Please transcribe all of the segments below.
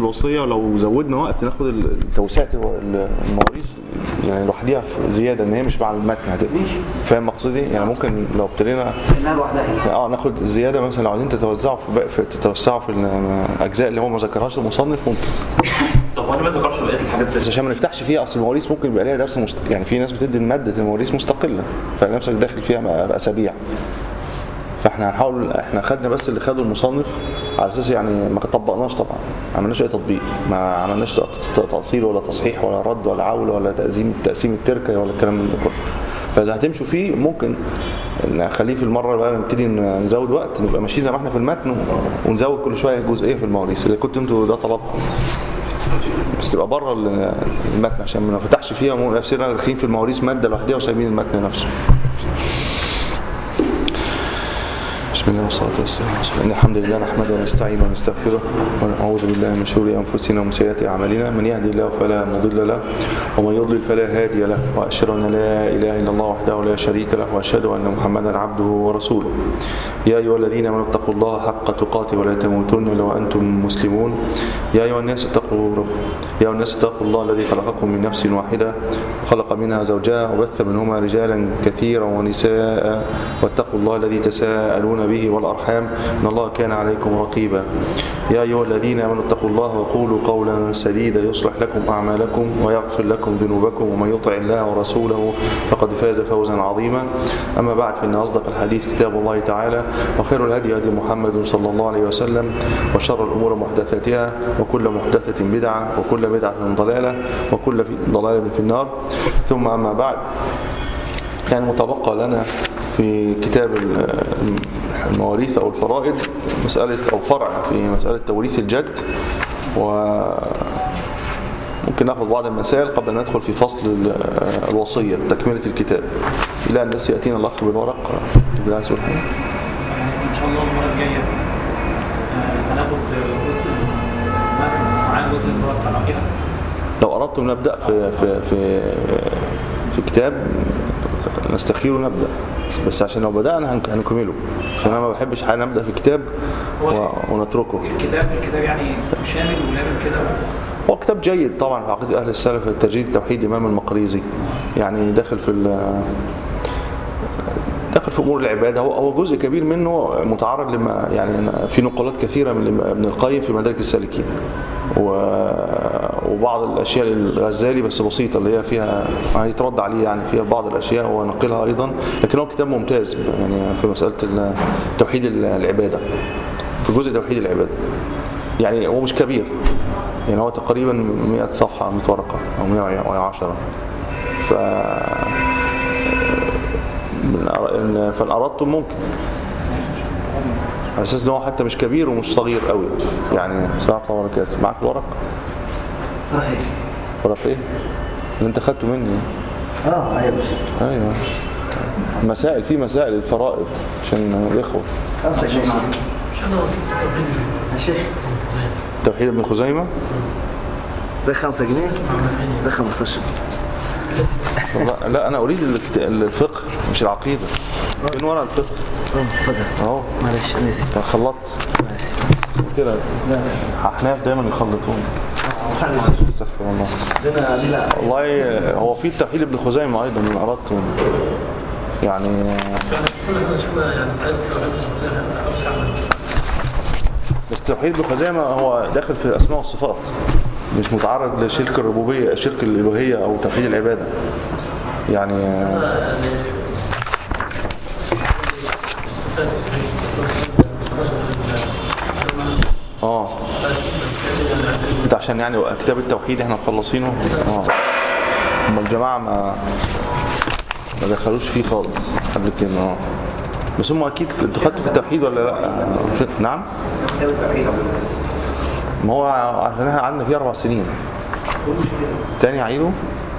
الوصيه ولو زودنا وقت ناخد ال- توسعه ال- المواريث يعني لوحديها في زياده ان هي مش مع المتن هتبقى ماشي. فاهم مقصدي يعني ممكن لو ابتدينا انها لوحدها يعني اه ناخد زياده مثلا لو عايزين تتوزعوا في, باقي- في تتوسعوا في الاجزاء اللي هو ما ذكرهاش المصنف ممكن طب وانا ما ذكرش بقيه الحاجات بس زي عشان ما نفتحش فيها اصل المواريث ممكن يبقى ليها درس مست... يعني في ناس بتدي ماده المواريث مستقله فنفسك داخل فيها م- اسابيع فاحنا هنحاول احنا خدنا بس اللي خده المصنف على اساس يعني ما طبقناش طبعا ما عملناش اي تطبيق ما عملناش ت- تأصيل ولا تصحيح ولا رد ولا عول ولا تقسيم تقسيم التركه ولا الكلام من ده كله فاذا هتمشوا فيه ممكن نخليه في المره اللي بقى نبتدي ن- نزود وقت نبقى ماشيين زي ما احنا في المتن و- ونزود كل شويه جزئيه في المواريث اذا كنتوا انتوا ده طلبكم بس تبقى بره ال- المتن عشان ما نفتحش فيها مو نفسنا داخلين في المواريث ماده لوحدها وسايبين المتن نفسه بسم الله والصلاة والسلام على رسول الله إن الحمد لله نحمده ونستعينه ونستغفره ونعوذ بالله من شرور أنفسنا ومن سيئات أعمالنا من يهدي الله فلا مضل له ومن يضلل فلا هادي له وأشهد أن لا إله إلا الله وحده لا شريك له وأشهد أن محمدا عبده ورسوله يا أيها الذين آمنوا اتقوا الله حق تقاته ولا تموتن إلا وأنتم مسلمون يا أيها الناس اتقوا رب يا أيها الناس اتقوا الله الذي خلقكم من نفس واحدة وخلق منها زوجها وبث منهما رجالا كثيرا ونساء واتقوا الله الذي تساءلون به والأرحام إن الله كان عليكم رقيبا يا أيها الذين آمنوا اتقوا الله وقولوا قولا سديدا يصلح لكم أعمالكم ويغفر لكم ذنوبكم ومن يطع الله ورسوله فقد فاز فوزا عظيما أما بعد فإن أصدق الحديث كتاب الله تعالى وخير الهدي هدي محمد صلى الله عليه وسلم وشر الأمور محدثاتها وكل محدثة بدعة وكل بدعة ضلالة وكل في ضلالة في النار ثم أما بعد كان متبقى لنا في كتاب ال- المواريث أو الفرائض مسألة أو فرع في مسألة توريث الجد و ممكن ناخذ بعض المسائل قبل أن ندخل في فصل ال- الوصية تكملة الكتاب إلى أن بس يأتينا الأخ بالورق تبقى عايز تقول حاجة؟ ان شاء الله المره الجايه آه، هناخد جزء المتن معاه الجزء اللي هو بتاع العقيده لو أردتم نبدأ في في في في كتاب نستخير ونبدأ بس عشان لو بدأنا هنك- هنكمله عشان أنا ما بحبش حاجة نبدأ في كتاب و- ونتركه الكتاب الكتاب يعني شامل ولامم كده هو كتاب جيد طبعا في عقيدة أهل السلف التجريد التوحيد الإمام المقريزي يعني داخل في ال- داخل في أمور العبادة هو هو جزء كبير منه متعرض لما يعني في نقولات كثيرة من ابن القيم في مدارك السالكين و- وبعض الأشياء للغزالي بس بسيطة اللي هي فيها هيترد عليه يعني فيها بعض الأشياء ونقلها أيضا لكن هو كتاب ممتاز يعني في مسألة ال- توحيد العبادة في جزء توحيد العبادة يعني هو مش كبير يعني هو تقريبا 100 صفحة 100 ورقة أو 110 ف من أر- إن- فإن أردتم ممكن على أساس إن هو حتى مش كبير ومش صغير قوي يعني ساعة الله وبركاته معاك الورق فرق ايه؟ ورق إيه؟ اللي أنت خدته مني اه ايوه شيخ أيوه مسائل في مسائل الفرائض عشان الإخوة خمسة جنيه يا شيخ توحيد ابن خزيمة ده خمسة جنيه ده 15 والله- لا أنا أريد الكت- الفقه مش العقيدة فين ورق الفقه اه اتفضل أهو معلش انا اسف خلطت انا اسف كده احناف دايما يخلطون استغفر الله ده انا ليلة والله هو في التوحيد ابن خزيمه ايضا من اردت يعني بس توحيد ابن خزيمه هو داخل في الاسماء والصفات مش متعرض لشرك الربوبيه شرك الالوهيه او توحيد العباده يعني اه انت عشان يعني كتاب التوحيد احنا مخلصينه اه اما الجماعه ما ما دخلوش فيه خالص قبل كده اه بس هم اكيد انتوا خدتوا في التوحيد ولا لا مش- نعم كتاب التوحيد ما هو عشان احنا قعدنا فيه اربع سنين تاني عيده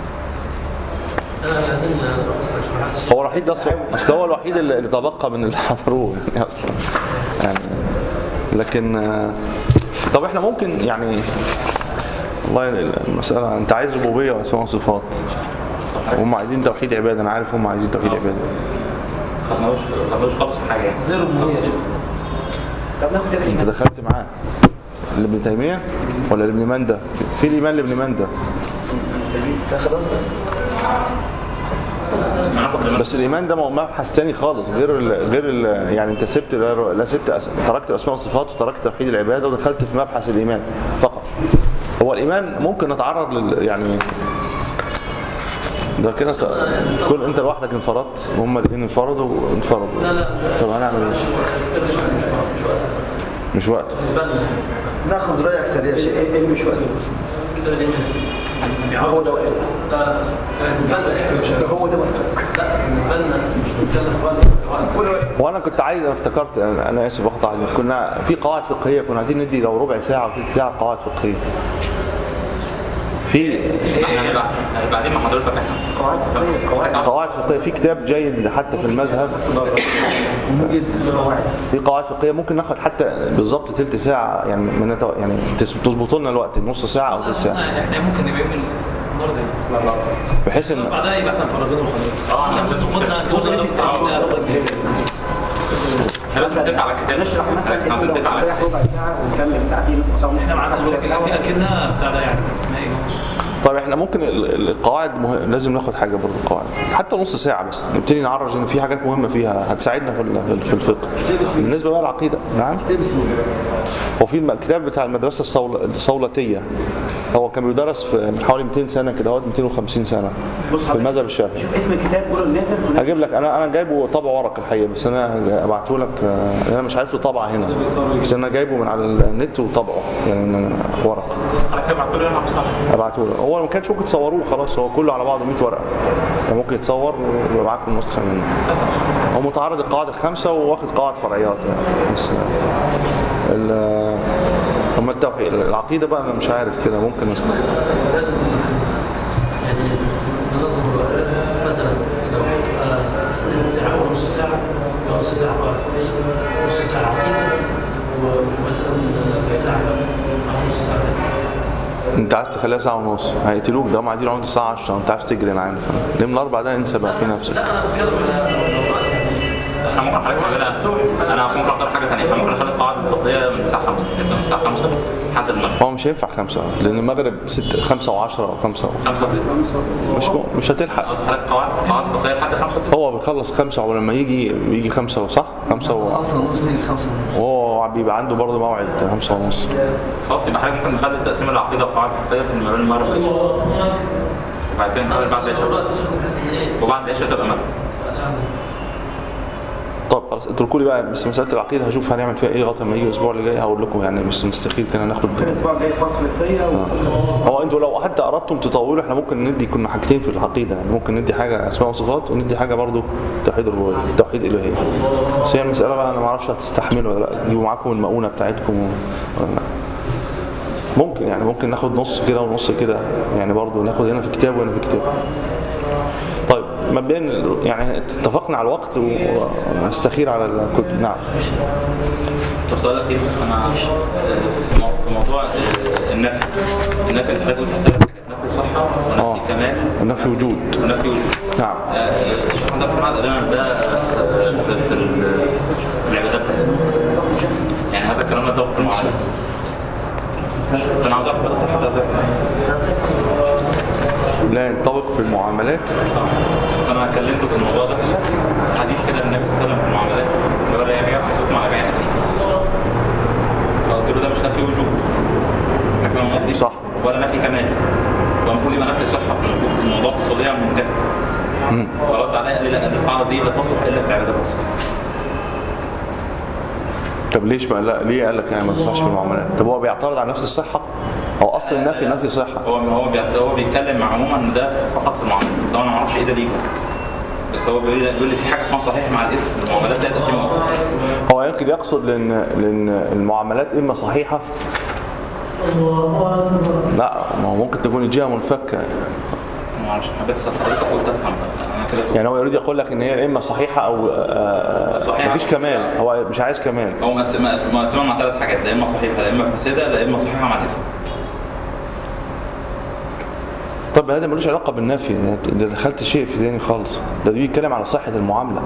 هو الوحيد ده اصلا اصل هو الوحيد اللي اللي تبقى من اللي حضروه يعني اصلا يعني لكن آه، طب احنا ممكن يعني والله المسألة انت عايز ربوبية واسماء وصفات هم عايزين توحيد عبادة انا عارف هم عايزين توحيد عبادة خدناش خدناش خالص في حاجه زي الربوبيه يا شيخ طب ناخد كتاب انت دخلت معاه لابن تيميه ولا لابن مندى في الايمان لابن مندى ده خلاص هناخد دلوقتي بس الايمان ده مو- مبحث تاني خالص غير ال غير ال يعني انت سبت لا لا سبت أس... تركت الاسماء والصفات وتركت توحيد العباده ودخلت في مبحث الايمان فقط هو الايمان ممكن نتعرض لل يعني ده كده ت... كل انت لوحدك انفردت وهم الاثنين انفردوا وانفردوا لا لا طب هنعمل ايه؟ مش وقت بالنسبه لنا ناخذ رايك سريع شيء ايه إيه مش وقت كده الايمان هو ده وقت لا لا بالنسبه لنا احنا هو ده وقت لا بالنسبه لنا مش بنتكلم في وقت كل وقت وانا كنت عايز انا افتكرت انا أنا اسف بقطع عليك كنا في قواعد فقهيه كنا عايزين ندي لو ربع ساعه او ثلث ساعه قواعد فقهيه في احنا هنبقى هنبقى قاعدين مع حضرتك احنا قواعد فقهيه قواعد قواعد فقهيه في كتاب جيد حتى في المذهب مهم جدا قواعد في قواعد فقهيه ممكن ناخد حتى بالظبط ثلث ساعه يعني من نتو- يعني تس- تظبطوا لنا الوقت نص ساعه او ثلث ساعه احنا ممكن نبقى يوم النهارده بحيث ان بعدها يبقى احنا مفرغين الخطوط اه احنا بنظبطنا ان شاء الله لو ساعتنا احنا بس هنتفق على الكتاب نشرح مثلا احنا اسم لو هنتفق على نريح ربع ساعه ونكمل ساعتين مثلا احنا معانا دلوقتي اكنها بتاع ده يعني اسمها ايه طيب احنا ممكن ال- ال- القواعد مه... لازم ناخد حاجه برضه القواعد حتى نص ساعه بس نبتدي نعرج ان في حاجات مهمه فيها هتساعدنا في ال- في الفقه بالنسبه بقى للعقيده نعم هو في الم- الكتاب بتاع المدرسه الصول... الصولتيه هو كان بيدرس في من حوالي 200 سنه كده اهوت 250 سنه في المذهب الشافعي شوف اسم الكتاب قول النادر هجيب لك انا انا جايبه طبع ورق الحقيقه بس انا ابعته لك آه، انا مش عارف له طبعه هنا بس انا جايبه من على النت وطبعه يعني أنا- ورق على كده ابعتوا لي انا بصراحه ابعته له هو ما كانش ممكن تصوروه خلاص هو كله على بعضه 100 ورقه فممكن يتصور ويبقى معاكم نسخه منه هو متعرض القواعد الخمسه واخد قواعد فرعيات يعني بس ال اما التوحيد العقيده بقى انا مش عارف كده ممكن است... لازم يعني ننظم الوقت مثلا لو هتبقى ثلث ساعة أو نص ساعة يبقى نص ساعة قواعد فقهية نص ساعة عقيدة ومثلا ساعة أو نص ساعة تانية. انت عايز تخليها ساعه ونص هيقتلوك ده هم عايزين يقعدوا الساعه 10 انت عايز تجري انا عارف اليوم الاربع ده انسى بقى في نفسك لا أنا بتكلم على الوقت يعني احنا ممكن حضرتك نعملها انا ممكن اختار حاجه ثانيه احنا ممكن نخلي القواعد الفقهيه من الساعه 5 نبدا من الساعه 5 لحد المغرب هو مش هينفع خمسة لأن المغرب ست خمسة وعشرة أو خمسة و... 5 مش مش هتلحق قصدي حضرتك قواعد قواعد فقهيه لحد 5 هو بيخلص خمسة ولما يجي يجي خمسة صح؟ خمسة و... خمسة ونص نيجي خمسة ونص وهو بيبقى عنده برضه موعد خمسة ونص خلاص يبقى حضرتك ممكن نخلي تقسيم العقيده وقواعد فقهيه في المغرب المغرب وبعد كده نخلي بعد العشاء الوقت بحيث إن إيه وبعد العشاء تبقى مغرب يعني طب خلاص اتركوا لي بقى بس مسألة العقيدة هشوف هنعمل فيها ايه لغاية ما يجي الأسبوع اللي جاي هقول لكم يعني بس مستخيل كده ناخد الاسبوع الجاي قواعد فقهيه هو انتوا لو حتى اردتم تطولوا احنا ممكن ندي كنا حاجتين في العقيده يعني ممكن ندي حاجه اسماء وصفات وندي حاجه برضو توحيد الربوبيه توحيد الالوهيه بس هي المساله بقى انا ما اعرفش هتستحملوا ولا لا تجيبوا معاكم المؤونه بتاعتكم ولا لا ممكن يعني ممكن ناخد نص كده ونص كده يعني برضو ناخد هنا في كتاب وهنا في كتاب طيب مبدئيا يعني اتفقنا على الوقت ونستخير على الكتب نعم طب سؤال اخير بس انا آه، في مو- في موضوع آه، النفي النفي انت حضرتك قلت ثلاث حاجات نفي صحه اه ونفي كمال النفي وجود ونفي وجود نعم آه، الشيخ محمد عبد الرحمن قال لنا ده آه، في في ال- في العبادات بس يعني هذا الكلام ده في المعاملات فانا عاوز اعرف بس حضرتك لا ينطبق في المعاملات انا كلمته في الموضوع ده حديث كده النبي صلى الله عليه وسلم في المعاملات ولا يبيع حكم على بيع فقلت له ده مش نفي وجوب لكن انا قصدي صح. ولا نفي كمال فالمفروض يبقى نفي صحه المفروض الموضوع اقتصاديا منتهي فرد عليا قال لي لا القاعده دي لا تصلح الا في العبادات بس طب ليش بقى لا ليه قال لك يعني ما تصحش في المعاملات طب هو بيعترض على نفس الصحه هو اصل النفي نفي صحه هو هو بيعت- هو بيتكلم عموما ان ده فقط في المعاملات طبعا انا ما اعرفش ايه دليله بس هو بيقول لي بيقول لي في حاجه اسمها صحيح مع الاثم المعاملات ليها تقسيم اخر هو يمكن يقصد لان لان المعاملات اما صحيحه لا ما هو ممكن تكون الجهه منفكه ما اعرفش حبيت اسال حضرتك قلت افهم انا كده يعني هو يريد يقول لك ان هي اما صحيحه او آه، صحيحة. مفيش كمال هو مش عايز كمال هو مقسمها مقسمها مقسمها مع ثلاث حاجات لا اما صحيحه لا اما فاسده لا اما صحيحه مع الاثم طب هذا ملوش علاقه بالنفي يعني ده دخلت شيء في تاني خالص ده بيتكلم على صحه المعامله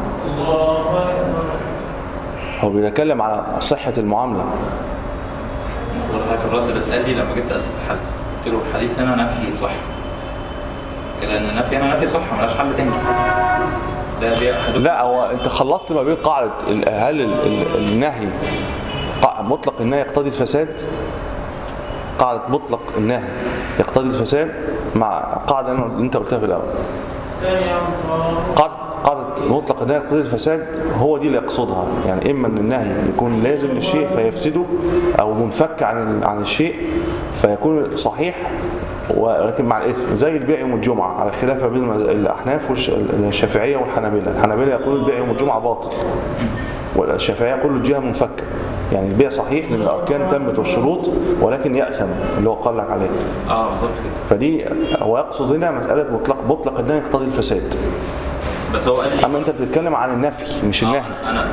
هو بيتكلم على صحه المعامله ولا حاجه في الرد اللي اتقال لي لما جيت سالته في الحديث قلت له الحديث هنا نفي صح لان النفي هنا نفي صح ملهاش حل تاني ده دي أحد- لا هو انت خلطت ما بين قاعده ال- هل ال- ال- النهي قا- مطلق النهي يقتضي الفساد قاعده مطلق النهي يقتضي الفساد مع قاعده اللي انت قلتها في الاول قاعده قاعده مطلق النهي يقتضي الفساد هو دي اللي يقصدها يعني اما ان النهي يكون لازم للشيء فيفسده او منفك عن ال- عن الشيء فيكون صحيح ولكن مع الاثم زي البيع يوم الجمعه على خلاف بين المز- الاحناف والشافعيه والحنابله الحنابله يقولوا البيع يوم الجمعه باطل والشافعيه يقولوا الجهه منفكه يعني البيع صحيح لان الاركان تمت والشروط ولكن ياثم اللي هو قال لك عليه اه بالظبط كده فدي هو يقصد هنا مساله مطلق مطلق النهي يقتضي الفساد بس هو قال لي اما انت بتتكلم عن النفي مش النهي آه، انا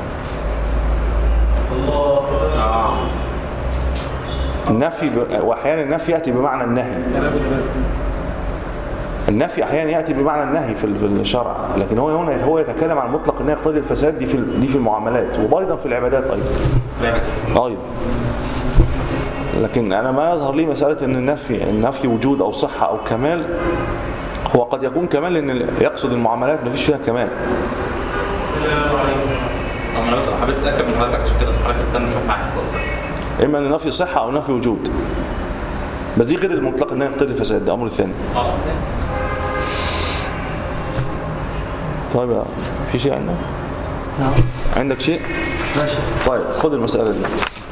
اه النفي ب... واحيانا النفي ياتي بمعنى النهي النفي احيانا ياتي بمعنى النهي في ال- في الشرع لكن هو هنا هو يتكلم عن مطلق النهي يقتضي الفساد دي في ال- دي في المعاملات وايضا في العبادات ايضا لعبة ايضا لكن انا ما يظهر لي مساله ان النفي النفي وجود او صحه او كمال هو قد يكون كمال لان يقصد المعاملات ما فيش فيها كمال طب انا بس حبيت اتاكد من حضرتك عشان كده حضرتك التاني مش معاك اما ان نفي صحه او نفي وجود بس دي غير المطلق انها يقتضي الفساد ده امر ثاني اه طيب يا- في شيء عندك نعم عندك شيء ماشي طيب خد المساله دي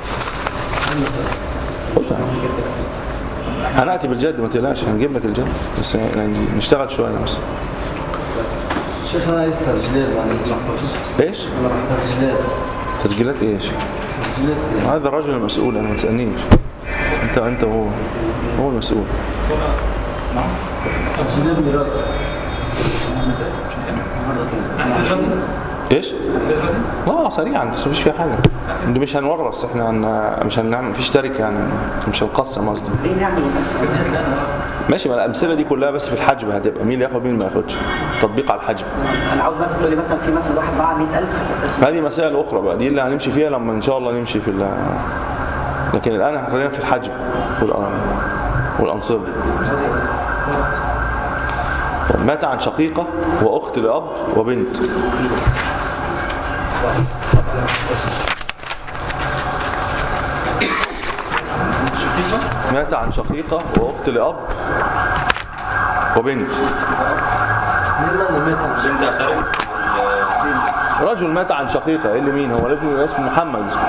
خد هناتي بالجد ما تقلقش هنجيب لك الجد بس يعني نشتغل شويه بس شيخ انا عايز تسجيلات بعد اذنك ايش تسجيلات تسجيلات ايش تسجيلات هذا الرجل المسؤول انا ما تسالنيش انت انت وهو هو المسؤول تسجيلات ميراث ايش لا سريعا بس مفيش فيها حاجه دي مش هنورث احنا هن... مش هنعمل مفيش تركه يعني مش هنقسم قصدي ليه نعمل بس ماشي ما الامثله دي كلها بس في الحجب هتبقى مين اللي ياخد مين اللي ما ياخدش تطبيق على الحجب انا عاوز مثلا تقول لي مثلا في مثلا واحد معاه 100000 فتتقسم هذه مسائل اخرى بقى دي اللي هنمشي فيها لما ان شاء الله نمشي في ال... لكن الان خلينا في الحجب والأ- والانصبه طب مات عن شقيقه واخت لاب وبنت مات عن شقيقه واخت لاب وبنت مين اللي مات عن عشان تعترف رجل مات عن شقيقه ايه اللي مين هو لازم يبقى اسمه محمد اسمه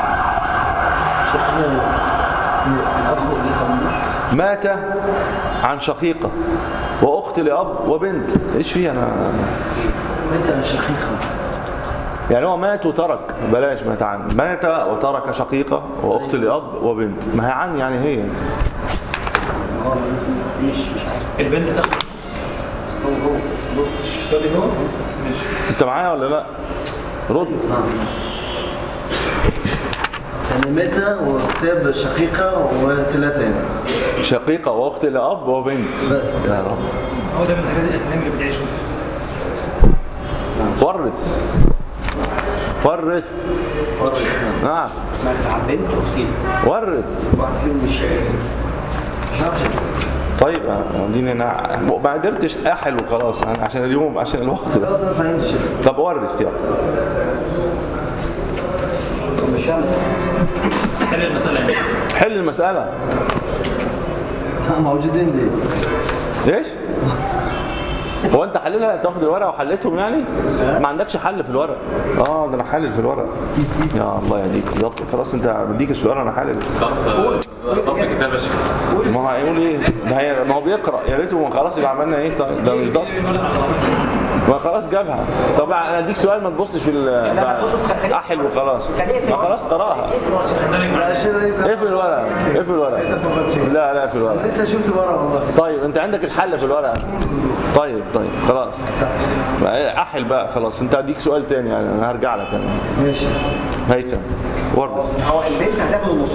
مات عن شقيقة وأخت لأب وبنت إيش فيها أنا مات عن شقيقه يعني هو مات وترك بلاش مات عن مات وترك شقيقة وأخت لأب وبنت ما هي عن يعني هي مش مش عارف البنت تاخد هو هو سوري هو مش أنت معايا ولا لا رد يعني مات وساب شقيقة وثلاثة هنا شقيقة وأخت لأب وبنت بس. يا رب هو ده من الحاجات الافلام اللي بتعيش ورث ورث ورث نعم. نعم مات عن بنت واختين ورث واحد فيهم مش مش عارف شيء. طيب أنا- دي انا ما قدرتش احل وخلاص أنا عشان اليوم عشان الوقت ده خلاص انا فهمت شيء طب ورث يلا مش فاهم حل المسألة يعني حل المسألة موجودين دي ليش؟ هو انت حللها تاخد الورقه وحلتهم يعني؟ ما عندكش حل في الورق اه ده انا حلل في الورق يا الله يهديك ضبط خلاص انت بديك السؤال انا حلل ضبط ضبط كتاب يا شيخ ما هو هيقول ايه؟ ده هي ما هو بيقرا يا ريته ما خلاص يبقى عملنا ايه طيب ده مش ضبط ما خلاص جابها طب انا اديك سؤال ما تبصش في ال- لا، بص، خليك- احل وخلاص كان ايه في ما الورق؟ خلاص قراها لا عشان لسه اقفل الورقه اقفل الورقه لا لا اقفل الورقه لسه شفت ورا والله طيب انت عندك الحل في الورقه طيب طيب خلاص احل بقى خلاص انت اديك سؤال تاني يعني انا هرجع لك انا ماشي هيثم ورث هو البنت هتاخد النص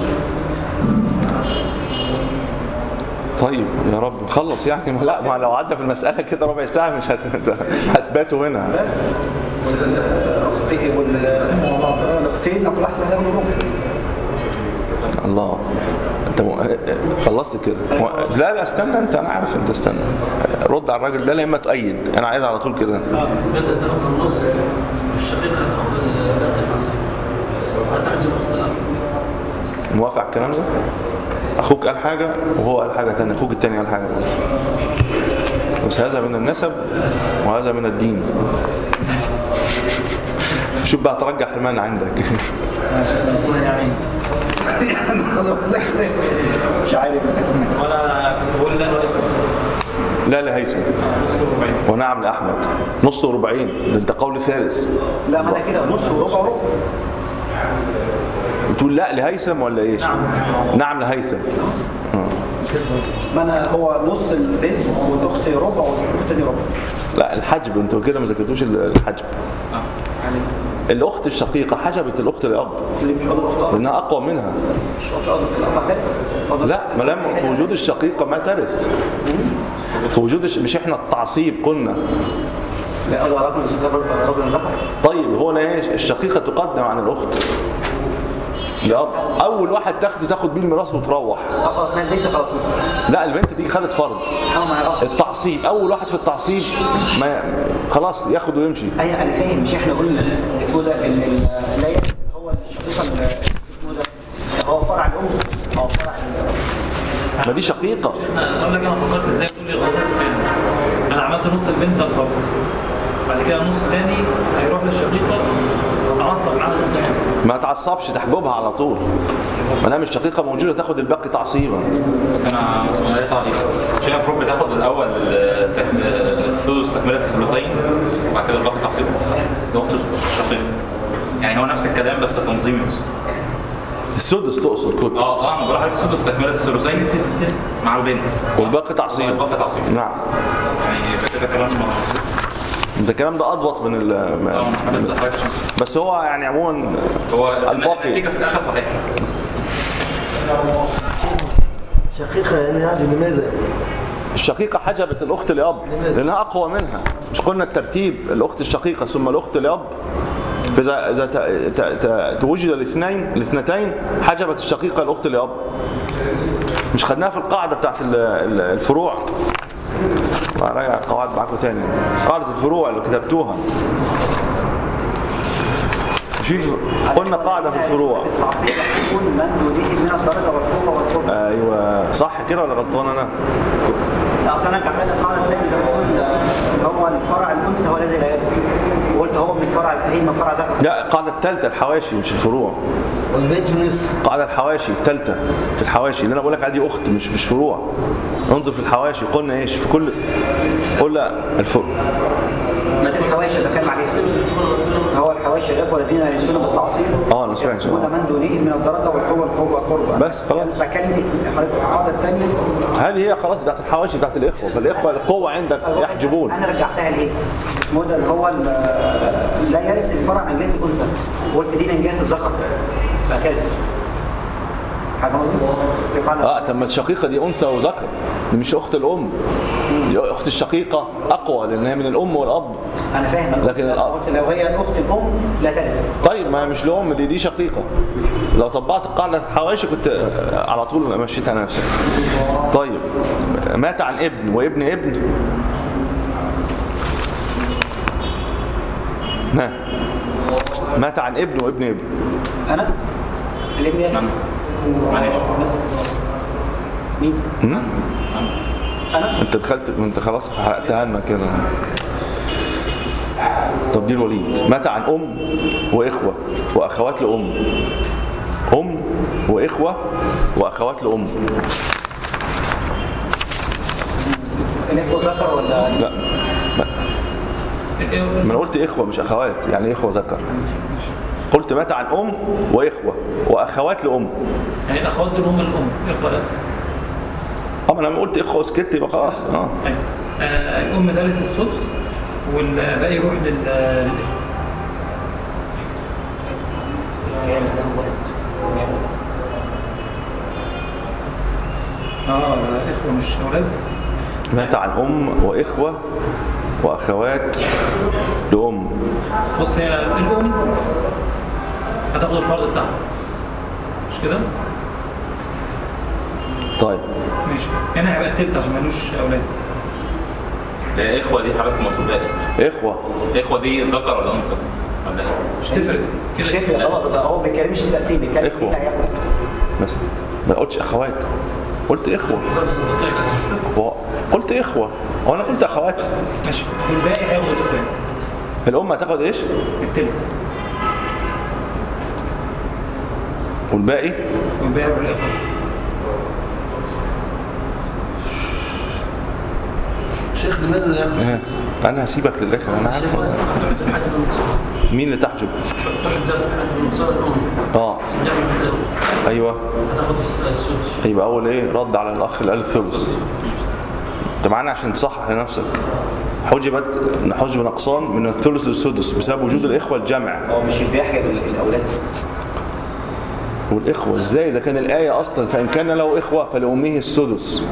طيب يا رب خلص يعني ما لا ما لو عدى في المساله كده ربع ساعه مش هت... هتباتوا هنا بس والاختين والاختين كل واحد هتاخد الربع الله انت م... خلصت كده م- لا لا استنى انت انا عارف انت استنى رد على الراجل ده لا اما تؤيد انا عايز على طول كده يبقى انت تاخد النص والشقيقه تاخد الباقي العصير هتعجب اختلاف موافق على الكلام ده اخوك قال حاجه وهو قال حاجه ثانيه اخوك الثاني قال حاجه برضه بس هذا من النسب وهذا من الدين شوف بقى ترجح المال عندك يعني مش عارف وانا كنت بقول لا ليس لا لهيثم نص وربعين ونعم لاحمد نص وربعين ده انت قول ثالث لا ما انا كده نص وربع وربع بتقول لا لهيثم ولا ايش نعم لهيثم ما انا هو نص البنت والاخت ربع والاخت تاني ربع لا الحجب انتوا كده ما ذاكرتوش الحجب الاخت الشقيقه حجبت الاخت الاب اللي مش قادر اختار لانها اقوى منها مش قادر الاب هترس لا ما دام في وجود الشقيقه ما ترث في وجود الش... مش احنا التعصيب قلنا لا قادر رجل رجل ذكر طيب هو أنا ايش الشقيقه تقدم عن الاخت الاب اول واحد تاخده تاخد بيه الميراث وتروح اه خلاص ما البنت خلاص نص لا البنت دي خدت فرض اه ما يعرفش التعصيب اول واحد في التعصيب ما خلاص ياخد ويمشي ايوه انا فاهم مش احنا قلنا اسمه ده ال- ال- لا يرث هو الشقيقه ال- اسمه ده هو فرع الام هو فرع ال- ما دي شقيقه انا اقول لك انا فكرت ازاي تقول لي غلطت فين انا عملت نص البنت ده الفرد بعد كده النص الثاني هيروح للشقيقه وتعصب معاها الاخت الأم. ما تعصبش تحجبها على طول ما دام الشقيقه موجوده تاخد الباقي تعصيبا بس انا انا تعليق مش هي المفروض بتاخد الاول تك- الثلث تكمله الثلثين وبعد كده الباقي تعصيب ده اخت الشقيق يعني هو نفس الكلام بس تنظيمي بس السدس تقصد كنت اه اه انا بقول لحضرتك الثلث تكمله الثلثين مع البنت والباقي تعصيب الباقي تعصيب نعم يعني يبقى كده كلام مظبوط. ده الكلام ده اضبط من ال اه محمد زهراء بس هو يعني عموما هو الباقي. النتيجه في الاخر صحيح شقيقة يعني هاجي لماذا؟ الشقيقة حجبت الأخت لأب لأنها أقوى منها مش قلنا الترتيب الأخت الشقيقة ثم الأخت لأب فإذا إذا ت- ت- ت- توجد الاثنين الاثنتين حجبت الشقيقة الأخت لأب مش خدناها في القاعدة بتاعت ال- ال- الفروع راجع القواعد معاكم تاني قاعدة الفروع اللي كتبتوها شوف قلنا قاعدة في الفروع التعصيب يكون من دونه من الدرجه والقوه والقرب ايوه صح كده ولا غلطان انا لا اصل انا رجعت لك القاعده الثانيه ده بقول آه، هو الفرع الانثى هو الذي لا يرث وقلت هو من فرع هي من فرع ذكر لا القاعدة الثالثة الحواشي مش الفروع والبيت نصف قاعدة الحواشي الثالثة في الحواشي اللي انا بقول لك عليه دي اخت مش مش فروع انظر في الحواشي قلنا ايش في كل قلنا الفروع ما دي الحواشي اللي بتكلم عليه هو الحواشي غير والذين يرثون بالتعصيب اه انا سمعت يكون من دونهم من الدرجه والقوه والقوه والقرب بس خلاص. بكلم حضرتك القاعده الثانيه هذه هي خلاص بتاعت الحواشي بتاعت الاخوه فالاخوه القوه عندك يحجبون انا رجعتها لايه؟ اسمه ده اللي هو ال- لا يرث الفرع من جهه الانثى وقلت دي من جهه الذكر فكارثه حاجه قصدي؟ يقال اه طب ما الشقيقه دي انثى وذكر دي مش اخت الام دي اخت الشقيقه اقوى لانها من الام والاب انا فاهم أنا لكن قلت- الأب. قلت لو هي اخت الام لا ترث طيب ما مش لام دي دي شقيقه لو طبقت قاعده الحواشي كنت آه، على طول مشيت على نفسك طيب مات عن ابن وابن ابن ما مات عن ابن وابن ابن انا الابن يرث معلش بس مين؟ هم؟ انا انت دخلت انت خلاص حرقتها لنا كده طب دي الوليد مات عن ام واخوه واخوات لام ام واخوه واخوات لام الاخوه ذكر ولا لا ما ما انا قلت اخوه مش اخوات يعني اخوه ذكر قلت مات عن ام واخوه واخوات لام يعني الاخوات دول هم الام اخوه لا اه ما انا لما قلت اخوه وسكت يبقى خلاص اه أيوة. آه، الام ترث السدس والباقي يروح لل- للاخوه اه اخوه مش اولاد مات عن ام واخوه واخوات لام بص هي الام هتاخد الفرض بتاعها مش كده؟ طيب ماشي هنا هيبقى التلت عشان مالوش اولاد هي اخوه دي حضرتك مقصود ايه؟ اخوه اخوه دي ذكر ولا انثى؟ ولا ايه؟ مش تفرق مش كده هيفرق غلط ده هو ما بيتكلمش التقسيم بيتكلم إخوة. مين اللي هياخد بس ما قلتش اخوات قلت اخوه نفس الدقيقة هو- قلت اخوه هو انا قلت اخوات ماشي والباقي هياخد الاخوان الام هتاخد ايش التلت والباقي والباقي هياخد الاخوان شيخ لماذا ياخذ ها، انا هسيبك للاخر انا عارف شيخ لا تحت الحد بالمقصود مين اللي تحجب تحت ذات الحد بالمقصود الأم اه عشان جمع الأخوة ايوه هتاخد السدس يبقى اول ايه رد على الاخ اللي قال الثلث انت معانا عشان تصحح لنفسك حجبت حجب نقصان من الثلث للسدس بسبب وجود الاخوه الجمع هو مش بيحجب ال- الاولاد والاخوه ازاي اذا كان الايه اصلا فان كان له اخوه فلامه السدس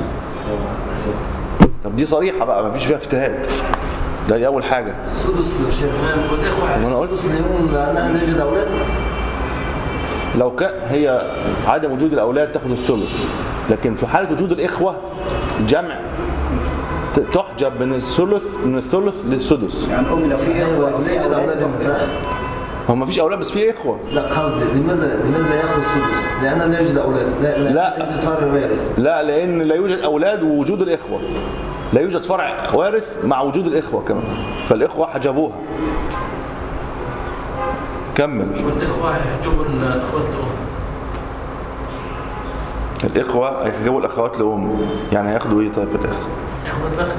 طب دي صريحه بقى ما فيش فيها اجتهاد ده دي اول حاجه السدس يا شيخ والإخوة ما أنا قلت- السدس اليوم لأنها لا يوجد أولاد لو كان هي عدم وجود الاولاد تاخد الثلث لكن في حاله وجود الاخوه جمع ت- تحجب من الثلث من الثلث للسدس يعني الام لو في اخوه أو لا في يوجد أولاد اولاد هنا صح؟ هو ما فيش اولاد بس في اخوه لا قصدي لماذا لماذا ياخذ السدس؟ لأن لا يوجد أولاد لا لا, لا. يوجد فرع وارث لا لان لا يوجد اولاد ووجود الاخوه لا يوجد فرع وارث مع وجود الاخوه كمان فالاخوه حجبوها كمل والإخوة هيحجبوا الأخوات الأم الاخوه هيحجبوا الاخوات لام يعني هياخدوا ايه طيب في الاخر ياخد الباقي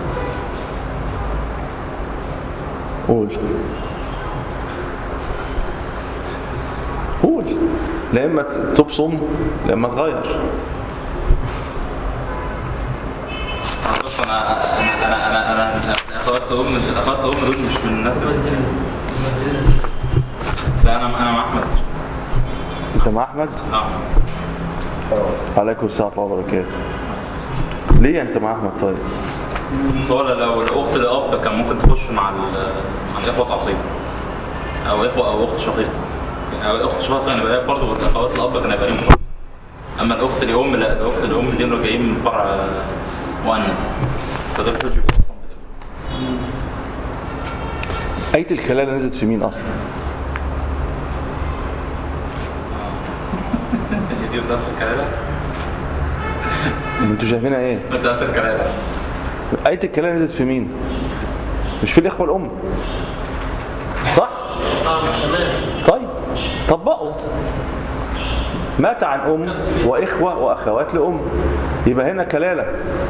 قول قول لا اما تبصم لا اما تغير بص انا انا انا انا انا اخوات الام اخوات الام دول مش من الناس اللي- لا انا انا مع احمد انت مع احمد اه عليكم السلام ورحمه الله وبركاته ليه انت مع احمد طيب بس هو لو الاخت الاب كان ممكن تخش مع ال مع الاخوه العصيب او اخوه او اخت شقيقه او الاخت الشقيقه كان يبقى لها فرض واخوات الاب كان يبقى لهم فرض اما الاخت الام لا الاخت الام دي اللي جايين من فرع مؤنث فده بتحجب اصلا ايه الكلاله نزلت في مين اصلا هي دي مسألة الكلالة انتوا شايفينها ايه مسألة الكلالة ايه الكلاله نزلت في مين مش في الاخوه الام صح اه تمام طيب طبقوا مات عن ام واخوه واخوات لام يبقى هنا كلاله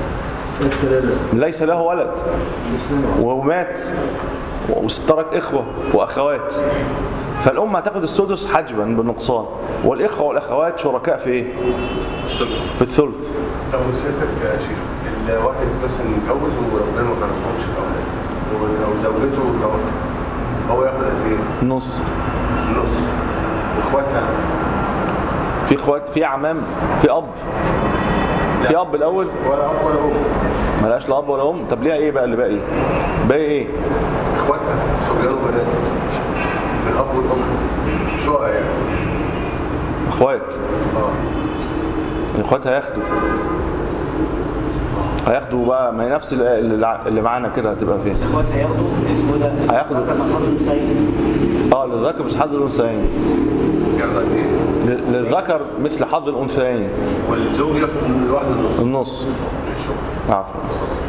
ليس له ولد ومات وترك اخوه واخوات فالام هتاخد السدس حجبا بالنقصان والاخوه والاخوات شركاء في ايه الثلث في الثلث طب وسيادتك يا شيخ الواحد مثلا متجوز وربنا ما كرمهمش الاولاد او زوجته توفت هو ياخد قد ايه؟ نص نص واخواتها في اخوات في اعمام في اب في اب الاول ولا اب ولا ام ملهاش لا اب ولا ام طب ليها ايه بقى اللي باقي باقي ايه اخواتها صبيان وبنات من الاب والام شقق يعني اخوات اه اخواتها هياخدوا هياخدوا بقى ما هي نفس اللي اللي معانا كده هتبقى فين الاخوات هياخدوا اسمه ده هياخدوا. ذكر من حظ الانثيين اه للذكر مش حظ الانثيين يعني قد ايه؟ لل- للذكر مثل حظ الانثيين والزوج ياخد لوحده النص النص شكرا عفوا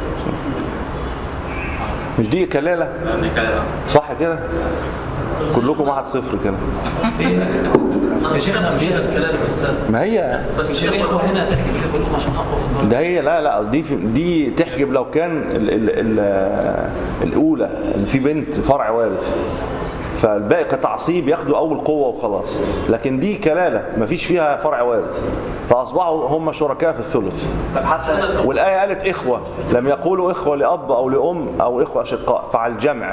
مش دي كلاله يعني كلالة صح كده كلكم واحد صفر كده يا شيخ انا فيها الكلام بس ما هي بس الاخوه هنا تحكي بالاخوه الام عشان اقوى في الضرب ده هي لا لا دي في دي تحجب لو كان ال ال ال الاولى اللي في بنت فرع وارث فالباقي كتعصيب ياخدوا اول قوه وخلاص لكن دي كلاله مفيش فيها فرع وارث فاصبحوا هم شركاء في الثلث طب حتى والايه قالت اخوه لم يقولوا اخوه لاب او لام او اخوه اشقاء فعلى الجمع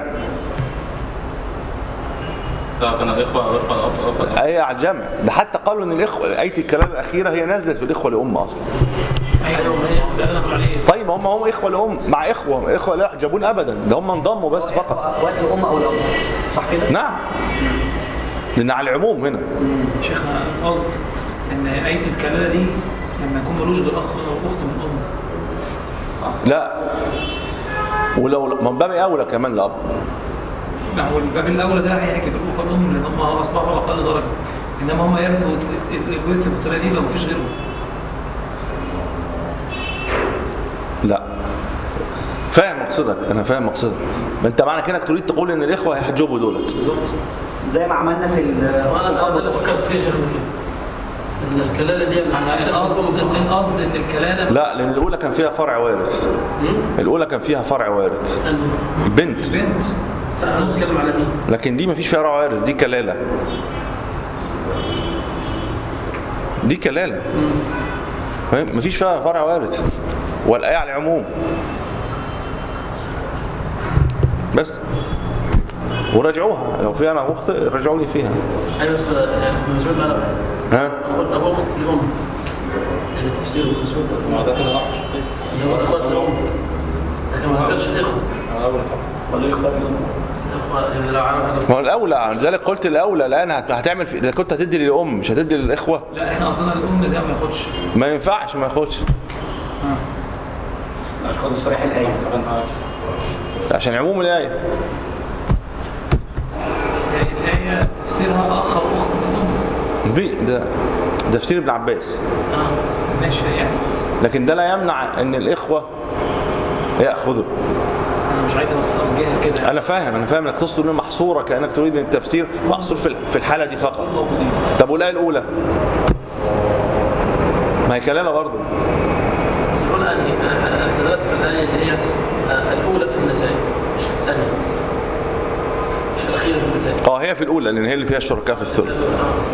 سواء كانوا اخوة او اخوة او اخوة أو ايه على الجمع ده حتى قالوا ان الاخوه ايه الكلاله الاخيره هي نزلت في الاخوه لام اصلا ايوه هي ده اللي انا بقول عليه طيب هم هم اخوه لام مع اخوه اخوه لا يحجبون ابدا ده هم انضموا بس فقط اخوات الام او الاب صح كده؟ نعم لان على العموم هنا شيخنا قصد ان آية الكلالة دي لما يكون ملوش غير اخ او اخت من ام لا ولو من باب اولى كمان الاب لا هو الباب الاولى ده هيحكي بالاخوه الام لان هم اصبحوا اقل درجه انما هم يرثوا ال- ال- الورث بالطريقه دي لو مفيش غيرهم لا فاهم مقصدك انا فاهم مقصدك ما انت معنى كده انك تريد تقول ان الاخوه هيحجبوا دولت بالظبط زي ما عملنا في ال- وانا ده اللي فكرت فيه يا شيخ كده ان الكلاله دي انا القصد القصد ان الكلاله لا لان الاولى كان فيها فرع وارث الاولى كان فيها فرع وارث البنت بنت لا انا بتكلم على دي لكن دي مفيش فيها فرع وارث دي كلاله دي كلاله فاهم مفيش فيها فرع وارث والايه على العموم بس وراجعوها لو في انا اخت راجعوني فيها ايوه بس ابن مسعود قال ها اخو ابو اخت لام يعني تفسير ابن مسعود ما ده كده اخ شقيق اللي هو اخوات لام لكن ما ذكرش الاخوه انا اول ولا اخوات لهم الاخوه يعني لو عرف ما هو الاولى لذلك قلت الاولى الان هت- هتعمل في اذا كنت هتدي للام مش هتدي للاخوه لا احنا اصلا الام ده ما ياخدش ما ينفعش ما ياخدش عشان خاطر صريح الايه عشان عموم الايه بس هي الايه تفسيرها اخ او اخت من ام دي ده ده تفسير ابن عباس اه ماشي يعني لكن ده لا يمنع ان الاخوه ياخذوا انا مش عايز اوجهها كده انا فاهم انا فاهم انك تقصد انه محصوره كانك تريد ان التفسير محصور في في الحاله دي فقط موجودين طب والايه الاولى ما هي كلاله برضه نقول انهي احنا دلوقتي في الايه اللي هي آه، الاولى في النساء مش في الثانيه مش في الاخيره في النساء اه هي في الاولى لان هي اللي فيها الشركاء في الثلث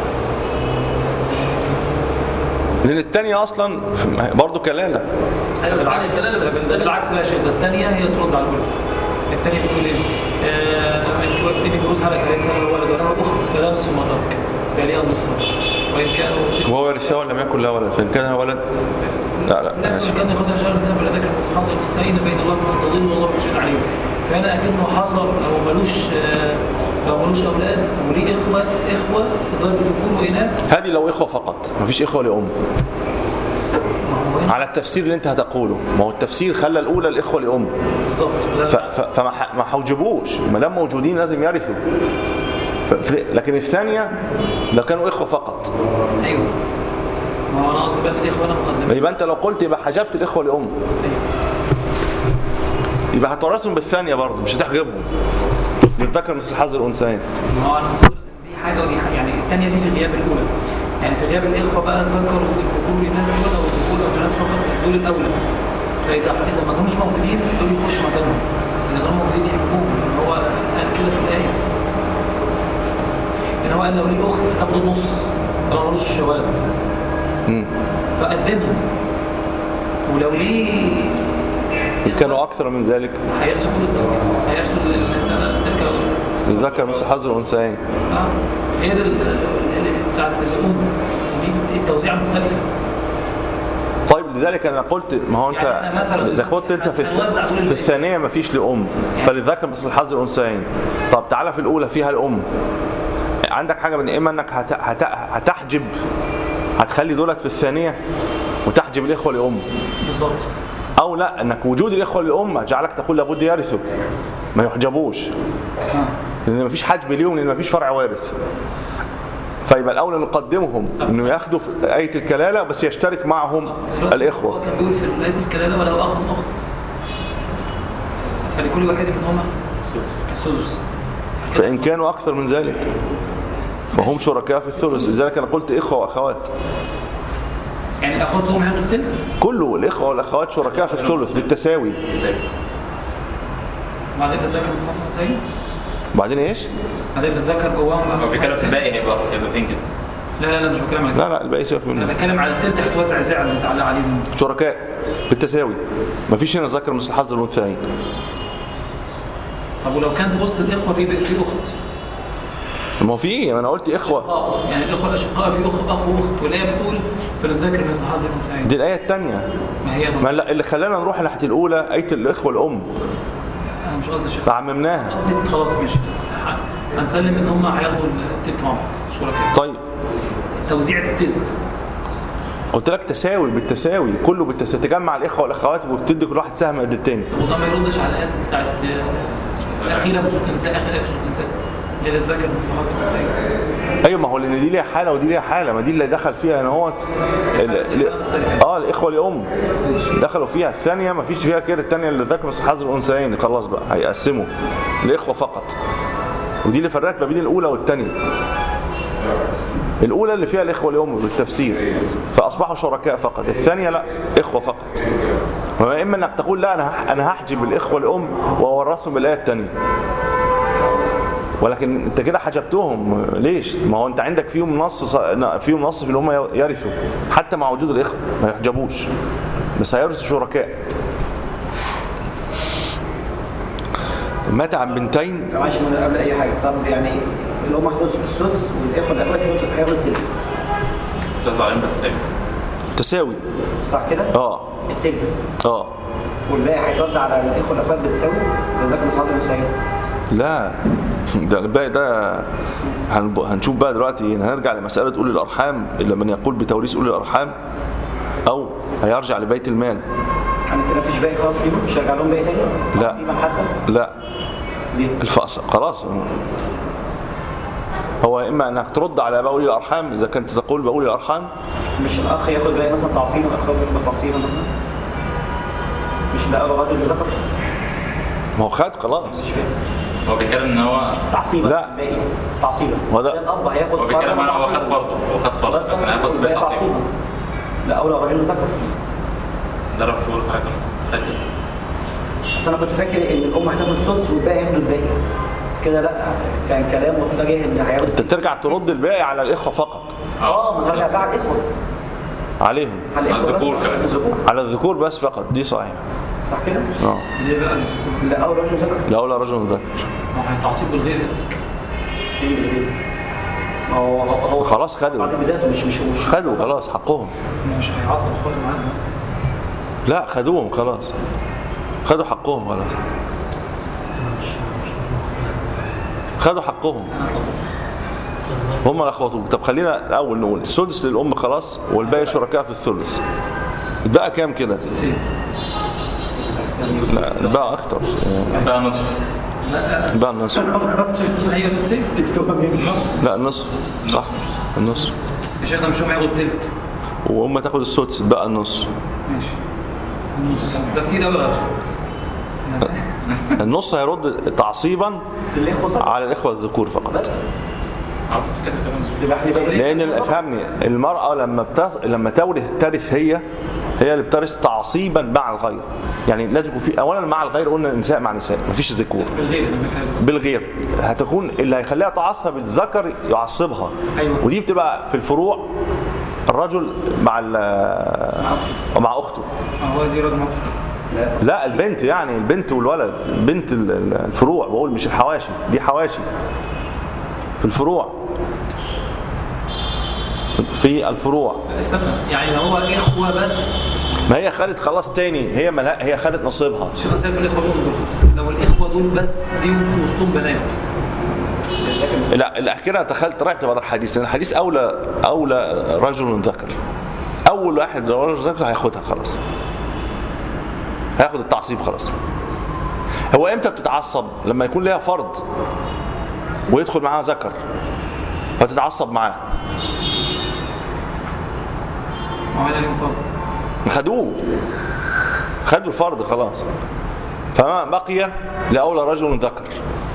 لان الثانيه اصلا برضه كلاله ايوه الثانيه بالعكس كلاله بس ده الثانيه بالعكس لا يا شيخ ده الثانيه هي ترد على الاولى الثانيه بتقول ايه؟ آه، من ابني بيقول هلك ليس له ولد وله اخت فلا نصف ما ترك فليها النصف وان كانوا وهو يرثها ولم يكن له ولد فان كان له ولد لا لا لا أنا آسف. كان ياخذها شهر الانسان فلا ذكر في حظ الانسان بين الله وان تضل والله بكل شيء عليم فهنا اكنه حصر لو ملوش آه، لو ملوش اولاد وليه اخوه اخوه ضرب ذكور واناث هذه لو اخوه فقط مفيش اخوه لام ما هو هنا على التفسير اللي انت هتقوله ما هو التفسير خلى الاولى الاخوه لام بالظبط ف- ف- فما ح- ما حوجبوش ما دام موجودين لازم يرثوا ف- ف- لكن الثانيه لو كانوا اخوه فقط ايوه ما هو انا قصدي بقى الاخوه انا مقدمه يبقى انت لو قلت يبقى حجبت الاخوه لام يبقى هتورثهم بالثانيه برضه مش هتحجبهم يتذكر مثل حظ الانثيين ما هو انا مفكر دي حاجه ودي حاجه يعني الثانيه دي في غياب الاولى يعني في غياب الاخوه بقى نفكر الذكور ينام الاولى والذكور والبنات فقط دول الاولى فاذا اذا ما كانوش موجودين دول يخشوا مكانهم اذا كانوا موجودين يحكموهم لان هو قال كده في الايه ان هو قال لو ليه اخت تاخد النص طالما ملوش ولد فقدمها ولو ليه إن كانوا اكثر من ذلك هيرسل كل التركه هيرسل التركه يتذكر مثل حظ الانثيين آه، غير ال- ال- ال- بتاعت الام دي التوزيع مختلفه طيب لذلك انا قلت ما هو انت يعني إحنا مثلاً اذا كنت انت في الث- هنوزع دول في البيت. الثانيه ما فيش لام فلذلك مثل حظ الانثيين طب تعالى في الاولى فيها الام عندك حاجه من اما انك هت... هت... هتحجب هتخلي دولت في الثانيه وتحجب الاخوه لام بالظبط او لا انك وجود الاخوه للام جعلك تقول لابد يرثوا ما يحجبوش لان ما فيش حجب ليهم لان ما فيش فرع وارث فيبقى الاولى نقدمهم انه ياخدوا في ايه الكلاله بس يشترك معهم دلوقتي الاخوه هو كان بيقول في ولايه الكلاله ولو اخ اخت فلكل واحد منهما السدس فإن كانوا أكثر من ذلك فهم شركاء في الثلث لذلك أنا قلت إخوة وأخوات يعني الاخوات لهم هياخدوا التلت كله الإخوة والأخوات شركاء في الثلث بالتساوي بعدين بتذاكر محمد زين بعدين إيش؟ بعدين بتذاكر جواهم بقى هو بيتكلم في الباقي هيبقى هيبقى فين كده لا لا لا مش بتكلم على كده لا لا الباقي سيبك انا منه بتكلم على التلت هتوزع ازاي على اللي اتعلق عليهم شركاء بالتساوي مفيش هنا ذكر مثل حظ الأنثيين طب ولو كان في وسط الاخوه في في اخت ما هو في ما أنا قلت إخوة اشقاء يعني الاخوه الاشقاء في اخ اخ واخت والايه بتقول فللذكر مثل حظ الانثيين دي الآية الثانية ما هي ما لا اللي خلانا نروح ناحية الأولى آية الإخوة الأم انا مش قصدي شيء فعممناها قصدي خلاص ماشي ه- هنسلم ان هم هياخدوا التلت مع بعض شركاء طيب توزيع التلت قلت لك تساوي بالتساوي كله بالتساوي تجمع الاخوه والاخوات وبتدي كل واحد سهم قد التاني وده ما يردش على الايات بتاعت الاخيره من سوره النساء اخر ايه في سوره النساء اللي هي تذكر بحق الانثيين ايوه ما هو لان دي ليها حاله ودي ليها حاله ما دي اللي دخل فيها ان هو اه الاخوه لام دخلوا فيها الثانيه ما فيش فيها كده الثانيه اللي ذكر بس حظر الانثيين خلاص بقى هيقسموا الاخوه فقط ودي اللي فرقت ما بين الاولى والثانيه الاولى اللي فيها الاخوه لام بالتفسير فاصبحوا شركاء فقط الثانيه لا اخوه فقط اما انك تقول لا انا هح- انا هحجب الاخوه الام واورثهم الايه الثانيه ولكن انت كده حجبتهم ليش ما هو انت عندك فيهم نص ص- فيهم نص في اللي هم يرثوا حتى مع وجود الاخوه ما يحجبوش بس هيرثوا شركاء مات عن بنتين معلش من قبل اي حاجه طب يعني الام هتدوس السدس والاخوه الاخوات هياخدوا هياخدوا التلت مش عليهم بتساوي تساوي صح كده؟ اه التلت اه والباقي هيتوزع على الاخوه الاخوات بتساوي وذاك مصعد المساوي لا ده الباقي ده هنب- هنشوف بقى دلوقتي هنرجع لمسألة أولي الأرحام اللي من يقول بتوريث أولي الأرحام أو هيرجع لبيت المال يعني كده مفيش باقي خلاص ليهم مش هيرجع لهم باقي تاني؟ لا. تقسيما حتى لا ليه؟ الفأس خلاص هو إما أنك ترد على أولي الأرحام إذا كنت تقول بأولي الأرحام مش الاخ ياخد باقي مثلا تعصيبا والاخ ياخد تعصيبا مثلا مش ده اول رجل ذكر ما هو خد خلاص مش فاهم هو بيتكلم ان هو تعصيبا لا. باقي تعصيبا هو ده- ده الاب هياخد هو بيتكلم عن هو خد تعصيباً. فرضه هو خد فرضه بس لكن هياخد باقي باقي تعصيب تعصيبا ده اولى رجل ذكر ده رب تقول حاجه خد كده بس انا كنت فاكر ان الام هتاخد السدس والباقي هياخد الباقي كده لا كان كلام متجه ان هياخد أنت ترجع ترد الباقي على الإخوة فقط اه ما ترجع بقى على الاخوه عليهم على الاخوه بس الذكور كمان. الذكور على الذكور بس فقط دي صحيح صح كده؟ اه ليه بقى الذكور ده اول رجل ذكر لولا رجل ذكر ما هو هيتعصيب بالغير ما هو هو هو خلاص خدوا تعصيب بذاته مش مش مش خدوا خلاص حقهم مش هيعصب اخواته معانا لا خدوهم خلاص خدوا حقهم خلاص خدوا حقهم هم الاخوات طب خلينا الاول نقول السدس للام خلاص والباقي شركاء في الثلث بقى كام كده لا بقى اكتر بقى نصف بقى النصف ايوه تنسي نصف لا النصف صح النصف يا شيخنا مش هم ياخدوا التلت وام تاخد السدس بقى النص ماشي النص ده كتير قوي يا راجل النص هيرد تعصيبا الاخوه صح على الاخوه الذكور فقط بس اه بس كده كمان يبقى يبقى لان افهمني المراه لما بتث... لما تورث ترث هي هي اللي بترث تعصيبا مع الغير يعني لازم يكون في اولا مع الغير قلنا نساء مع نساء مفيش ذكور بالغير لما كان بالغير هتكون اللي هيخليها تعصب الذكر يعصبها أيوة. ودي بتبقى في الفروع الرجل مع ال- مع اخته هو دي راجل موقف لا البنت يعني البنت والولد البنت ال- ال- الفروع بقول مش الحواشي دي حواشي في الفروع في الفروع استنى يعني لو هو اخوه بس ما هي خدت خلاص تاني هي ملا... هي خدت نصيبها مش انا سايب الاخوه دول دول خلاص. لو الاخوه دول بس ليهم في وسطهم بنات لا لا كده دخلت طلعت بره الحديث لان الحديث اولى اولى رجل ذكر اول واحد رجل ذكر هياخدها خلاص هياخد التعصيب خلاص هو امتى بتتعصب لما يكون ليها فرض ويدخل معاها ذكر فتتعصب معاه ما هو ده ليهم فرق خدوه خدوا الفرض خلاص فما بقي لأولى رجل ذكر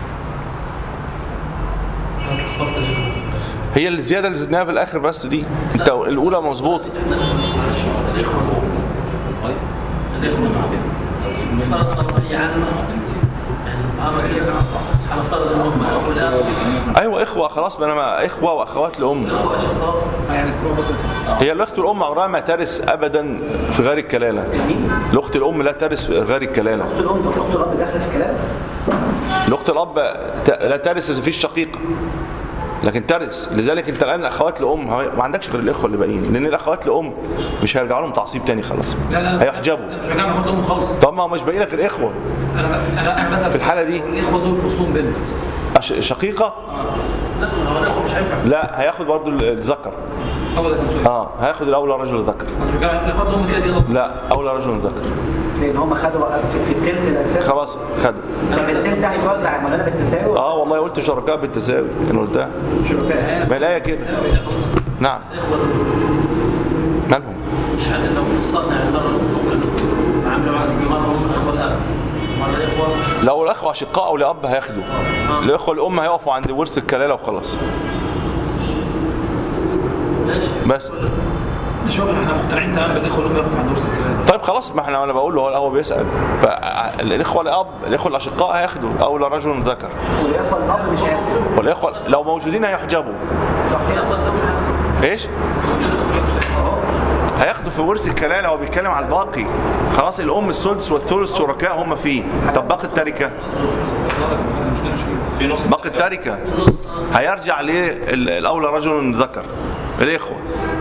انا اتلخبطت يا شيخ هي الزيادة اللي زدناها في الآخر بس دي انت الأولى مظبوطة الاخوه الاخوه المفترض طالما هي عامه يعني مهما هي هنفترض ان هم اخوه الاب أيوة إخوة خلاص ما أنا ما إخوة وأخوات لأم اخوه اشقاء يعني فروع بس الفرق هي الأخت الأم عمرها ما ترث أبدا في غير الكلالة الأخت الأم لا ترث في غير الكلالة اخت الام طب اخت الاب داخله في الكلام الأخت الأب ت- لا ترث إذا فيش شقيقة لكن ترث لذلك انت الان اخوات لام هي- ما عندكش غير الاخوه اللي باقيين لان الاخوات لام مش هيرجعوا لهم تعصيب تاني خلاص لا لا هيحجبوا لا، مش هرجع اخد لهم خالص طب ما هو مش باقي لك غير اخوه انا انا انا مثلا في الحالة دي؟ الاخوه دول في وسطهم بنت أش- شقيقه لا ما هو الاخوه مش هينفع لا هياخد برضو ال- الذكر هو ده كان سؤال اه هياخد الاولى رجل ذكر مش بتكلم الاخوات هم كده كده اصلا لا اولى رجل ذكر لان هم خدوا في, في الثلث الانفاق خلاص خد طب الثلث ده هيتوزع المغنى بالتساوي اه والله قلت شركاء بالتساوي انا قلتها شركاء ما الايه كده نعم الاخوه دول مالهم مش ه- لو فصلنا يعني مره ممكن نعملوا على سن مره هم اخوه الاب مره اخوه لو الاخوه اشقاء او لاب هياخدوا الاخوه الام هيقفوا عند ورث الكلاله وخلاص ماشي بس شوف احنا مقتنعين تماما بالاخوه اللي هم يقفوا عند ورث الكلام طيب خلاص ما احنا انا بقول له هو هو بيسال فالاخوه الاب الاخوه الاشقاء هياخدوا اولى رجل ذكر والاخوه الاب مش هياخدوا والاخوه لو موجودين هيحجبوا صح كده؟ الاخوه الام هياخدوا ايش هياخدوا في ورث الكلاله هو بيتكلم على الباقي خلاص الام السدس والثلث شركاء هم فيه طب باقي التركه في نص باقي التركه هيرجع للاولى رجل ذكر الاخوه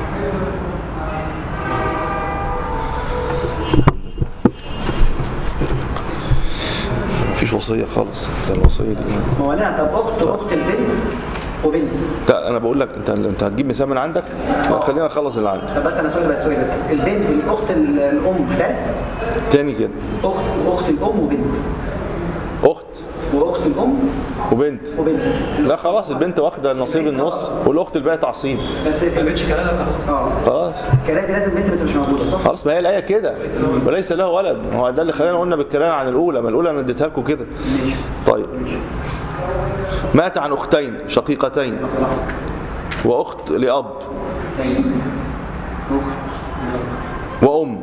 مفيش وصيه خالص ده الوصيه دي ما هو لا طب اخت اخت البنت وبنت لا انا بقول لك انت انت هتجيب مثال من عندك لا، خلينا نخلص اللي عندي طب بس انا سؤال بس سؤال بس البنت الاخت ال- الام هترث تاني كده اخت واخت الام وبنت اخت واخت الام وبنت وبنت لا خلاص البنت واخده نصيب النص والاخت الباقي تعصيب بس ما بقتش كلام بقى خلاص اه خلاص كده دي لازم البنت مش موجوده صح؟ خلاص ما هي الايه كده وليس له ولد هو ده اللي خلانا قلنا بالكلام عن الاولى ما الاولى انا اديتها لكم كده طيب مات عن اختين شقيقتين واخت لاب اخت وام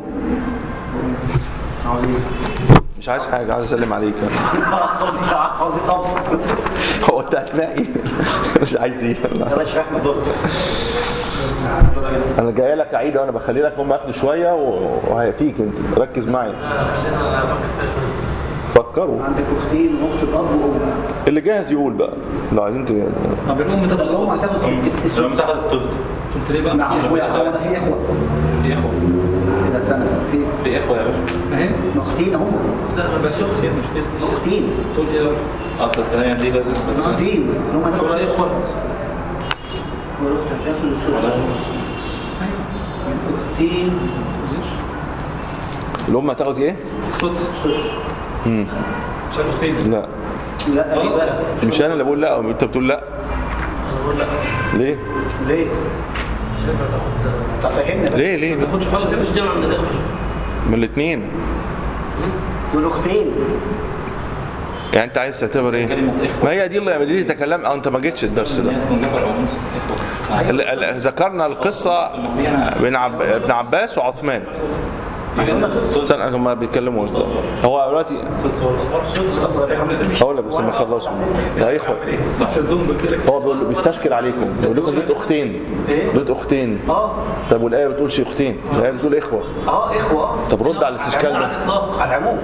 عظيم مش عايز حاجه عايز اسلم عليك عاوزين عاوزين طب هو انت هتلاقي مش عايز ايه يلا اشرح لي الدور انا جاي لك عيد وانا بخلي لك هم ياخدوا شويه و- وهياتيك انت ركز معايا خلينا نفكر فيها شويه بس فكروا عندك اختين واخت الاب وام اللي جاهز يقول بقى لو عايزين ت- طب الام تاخد الام السدس هتاخد ست لما السدس تاخد الثلث قلت ليه بقى نعم اخويا هو ده في اخوه في اخوه كده استنى في في اخوه يا باشا اهي اختين اهو بس سدس يعني مش تلت اختين قلت ايه بقى؟ اصل الثانيه دي لازم بس اختين اللي هم شورى هتاخد الاخوه والاخت هتاخد السدس اختين الام هتاخد ايه؟ سدس مم. مش عارف اختين لا لا غلط. بقى مش انا اللي بقول لا انت بتقول لا انا بقول لا ليه؟ ليه؟ مش هينفع تاخد طب فهمنا بس ليه ليه؟ ما تاخدش خلاص خالص مفيش جامعه من الاخوه من الاثنين والاختين يعني انت عايز تعتبر ايه؟ كلمة إخوة. ما هي دي اللي دي اللي تكلم اه انت ما جيتش الدرس ده تكون ذكر او انثى اخوه ال- ال- ذكرنا القصه بين عب... ابن عباس وعثمان استنى هم بيتكلموا ده. هو دلوقتي هقول لك بس ما خلصوا يا اخوه هو بيقول بيستشكل عليكم بيقول لكم دول اختين دول اختين اه طب والايه بتقولش اختين الايه بتقول اخوه اه اخوه طب رد على الاستشكال على ده الاطلاق على العموم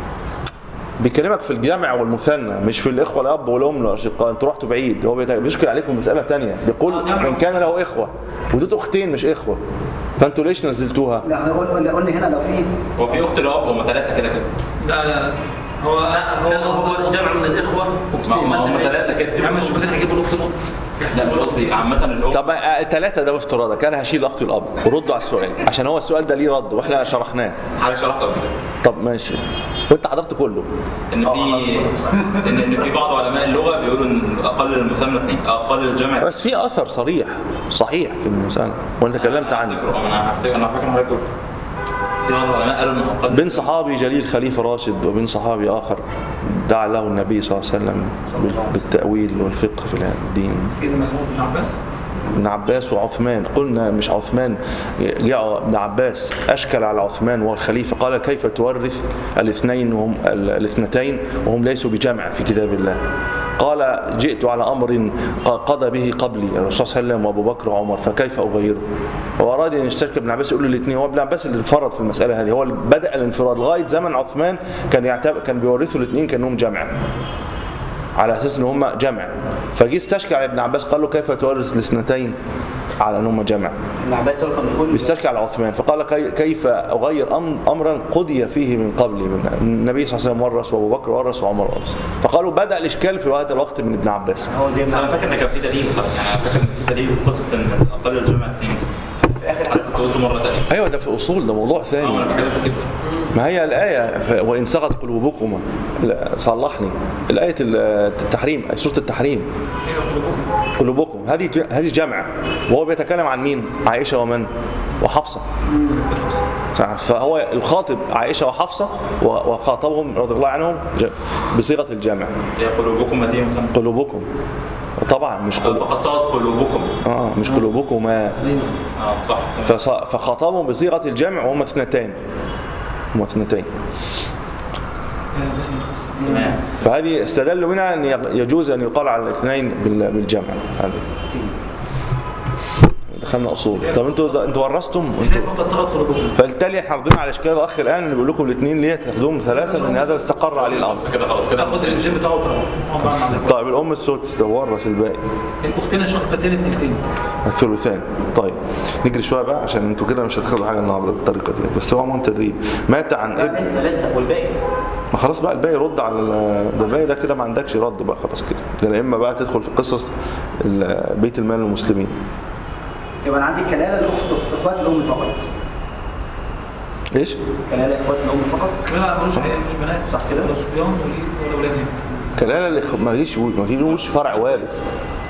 بيكلمك في الجمع والمثنى مش في الاخوه الاب والام الاشقاء انتوا رحتوا بعيد هو بيت- بيشكل عليكم مساله تانية بيقول من كان له اخوه ودول اختين مش اخوه فانتوا ليش نزلتوها لا احنا قلنا قلنا هنا لو في هو في اخت لاب هم ثلاثه كده كده لا لا لا هو كان هو جامعه من الاخوه ما هم هم ثلاثه يا كده عم مش كنت هجيب الاخت الام لا مش قصدي عامه الام طب الثلاثه ده بافتراضك انا هشيل اخت الاب وردوا على السؤال عشان هو السؤال ده ليه رد واحنا شرحناه حضرتك شرحت قبل كده طب ماشي وانت حضرت كله ان في ان ان في بعض علماء اللغه بيقولوا ان اقل المثنى اثنين اقل الجمع بس في اثر صريح صحيح في المساله وانا تكلمت عنه هفتكره. انا هفتكر انا فاكر حضرتك قلت. في بعض العلماء قالوا ان اقل بين صحابي جليل خليفه راشد وبين صحابي اخر دعا له النبي صلى الله عليه وسلم بال- بالتاويل والفقه في الدين كده مسؤول ابن عباس ابن عباس وعثمان قلنا مش عثمان جاء ابن عباس اشكل على عثمان وهو الخليفه قال كيف تورث الاثنين وهم ال- الاثنتين وهم ليسوا بجمع في كتاب الله قال جئت على امر ق- قضى به قبلي الرسول صلى الله عليه وسلم وابو بكر وعمر فكيف اغيره؟ هو اراد ان يشترك ابن عباس يقول له الاثنين هو ابن عباس اللي انفرد في المساله هذه هو اللي بدا الانفراد لغايه زمن عثمان كان يعتبر كان بيورثوا الاثنين كانهم جمع على اساس ان هم جمع فجي استشكى على ابن عباس قال له كيف تورث الاثنتين على ان هم جمع ابن عباس هو كان بيقول بيستشكى على عثمان فقال كي- كيف اغير أم- امرا قضي فيه من قبلي من النبي صلى الله عليه وسلم ورث وابو بكر ورث وعمر ورث فقالوا بدا الاشكال في هذا الوقت من ابن عباس هو زي بس ابن انا فاكر ان عباس كان في دليل يعني انا فاكر ان في دليل في قصه ان اقل الجمع اثنين قلته مره ثانيه ايوه ده في اصول ده موضوع ثاني انا بتكلم في كده ما هي الآية ف- وإن سقط قلوبكما لا، صلحني الآية ال- التحريم سورة التحريم ايوه قلوبكم قلوبكم هذه ج- هذه جمع وهو بيتكلم عن مين؟ عائشة ومن؟ وحفصة صح. فهو يخاطب عائشة وحفصة و- وخاطبهم رضي الله عنهم ج- بصيغة الجمع هي قلوبكم مدينه قلوبكم طبعا مش قلوب فقد صارت قلوبكم اه مش قلوبكما اه صح فص- فخاطبهم بصيغة الجمع وهم اثنتين هم اثنتين تمام فهذه استدل منها ان يجوز ان يقال على الاثنين بال- بالجمع هذه دخلنا اصول طب انتوا انتوا ورثتم كيف انتوا فقد صارت قلوبكم فبالتالي احنا رضينا على اشكال الاخ الان اللي بيقول لكم الاثنين ليه تاخدوهم ثلاثه لان هذا استقر عليه الامر كده خلاص كده تاخذ الجيم بتاعه وتروح عبارة عن طيب الام السدس تورث الباقي الاختين شقتين التلتين الثلثان طيب نجري شويه بقى عشان انتوا كده مش هتاخدوا حاجه النهارده بالطريقه دي بس هو عموما تدريب مات عن لا ابن لسه لسه والباقي ما خلاص بقى الباقي رد على ال- ده الباقي ده كده ما عندكش رد بقى خلاص كده ده يا اما بقى تدخل في قصص ال- بيت المال للمسلمين يبقى انا عندي كلاله الاخت اخوات الام فقط ايش كلاله اخوات الام فقط كمان ملوش عيال مش بنات صح كده؟ ولا صبيان ولا ولا اولاد يعني. كلاله اللي خ- ما فيش ما فيش فرع وارث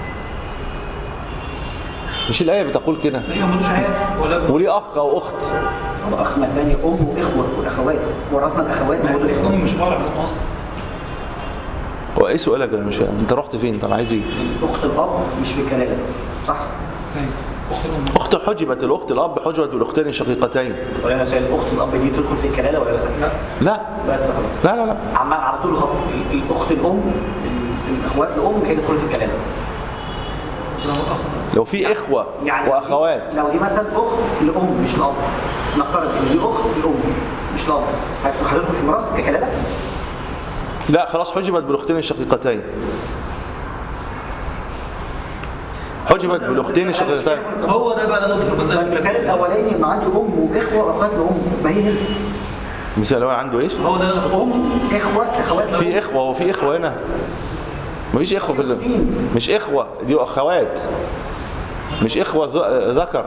مش الايه بتقول كده ايوه ملوش عيال ولا وليه اخ او اخت طب اخ ما الثاني ام واخوه واخوات ورثنا الاخوات ما موجود هي الاخوات الام مش فرع من اصلا هو ايه سؤالك انا مش انت رحت فين طب عايز ايه اخت الاب مش في كلاله صح ايوه اخت الام اخت حجبت الاخت الاب حجبت بالاختين الشقيقتين ولا انا سؤال اخت الاب دي تدخل في الكلاله ولا لا؟ لا لا بس خلاص لا لا لا عمال على طول الخط ال- الاخت الام ال- الاخوات الام هي اللي تدخل في الكلاله لو اخ لو في اخوه يعني واخوات لو دي مثلا اخت لام مش الاب نفترض ان دي اخت الام مش الاب هت- هتدخل في الميراث ككلاله لا خلاص حجبت بالاختين الشقيقتين حجبت بالاختين الشقيقتين هو ده بقى اللي ندخل في المساله اللي المثال فاتت. الاولاني ما عنده ام واخوه واخوات لام ما هي هي مثال هو عنده ايش هو ده اللي انا كنت ام اخوه اخوات لام في اخوه وفي اخوه هنا مفيش اخوه في ال- مش اخوه دي اخوات مش اخوه ذ- ذكر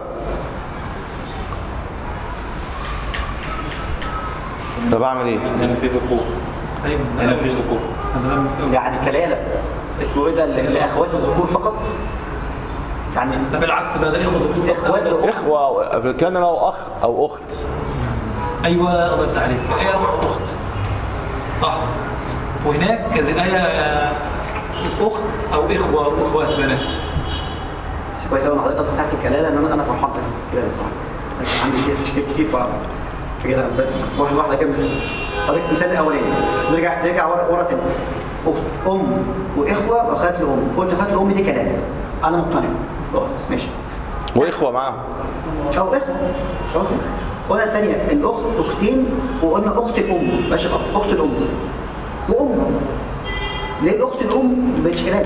طب اعمل ايه هنا في ذكور طيب هنا مفيش ذكور انا ده يعني كلاله اسمه ايه ده ل- لاخوات الذكور فقط يعني ده بالعكس بقى ده الاخوه ذكور اخوات الام اخوه كان له اخ او اخت ايوه الله يفتح عليك هي اخ اخت صح وهناك كانت الايه آه، اخت او اخوه واخوات بنات بس كويس قوي ان حضرتك اصلا فتحت الكلاله ان انا انا فرحان بالكلاله صح لكن عندي كيس كتير بقى كده بس بس واحد واحده كده مثال حضرتك مثال الاولاني نرجع نرجع ورا ورا سنه اخت ام واخوه واخوات لام قلت اخوات لام دي كلاله انا مقتنع خلاص ماشي واخوه معاهم او اخوه خلاص قلنا الثانيه الاخت اختين وقلنا اخت الام ماشي اخت الام وام ليه الاخت الام ما بقتش كلاله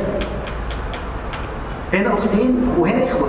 هنا اختين وهنا اخوه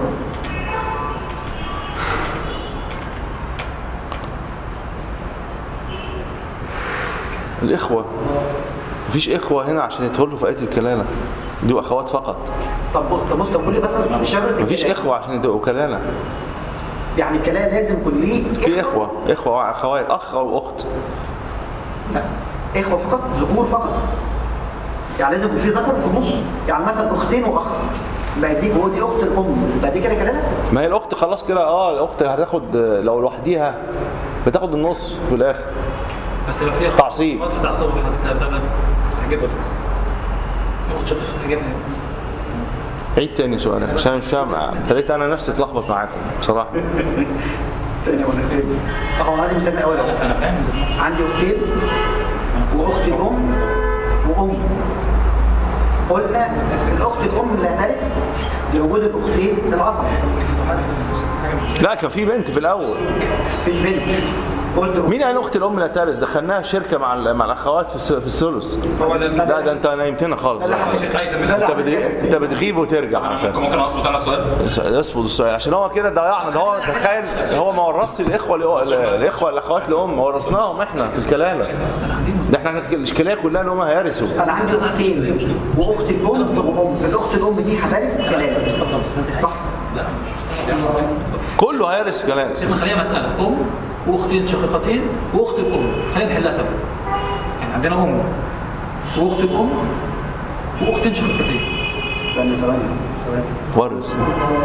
الاخوه مفيش اخوه هنا عشان يدخلوا في ايه الكلاله دي اخوات فقط طب طب بص طب قول لي مثلا شجره مفيش الكلام. اخوه عشان يبقوا كلاله يعني الكلام لازم يكون ليه في اخوه اخوه واخوات اخ او اخت لا اخوه فقط ذكور فقط يعني لازم يكون في ذكر في النص يعني مثلا اختين واخ بقى دي هو دي اخت الام بقى دي كده كلاله ما هي الاخت خلاص كده اه الاخت هتاخد لو لوحديها بتاخد النص في الاخر بس لو فيها تعصيب. فتره تعصيب حتى فعلا هجيبها اخت شقيقه هجيبها عيد تاني سؤالك عشان أنا مش فاهم ابتديت انا نفسي اتلخبط معاكم بصراحه تاني ولا تاني اهو انا عندي مثال اول انا فاهم عندي اختين واخت الام وام قلنا الاخت الام لا ترث لوجود الاختين العصب لا كان في بنت في الاول مفيش بنت قلت مين قال اخت الام لا ترث دخلناها في شركه مع ال- مع الاخوات في الس- في الثلث هو ده اللي لا ده انت نايمتنا خالص الشيخ عايز من انت بتغيب انت بتغيب وترجع على ممكن فكره ممكن اظبط انا السؤال اصبر السؤال عشان هو كده ضيعنا ده هو تخيل هو ما ورثش الاخوه الأ- الاخوه الاخوات لام ورثناهم احنا في الكلاله ده احنا الاشكاليه كلها ان هم هيرثوا انا عندي اختين واخت الام وام الاخت الام دي هترث كلاله صح كله هيرث كلام شيخنا خليها مسألة أم وأختين شقيقتين وأخت الأم خلينا نحلها سوا يعني عندنا أم وأخت الأم وأختين شقيقتين ثواني ثواني ثواني ورث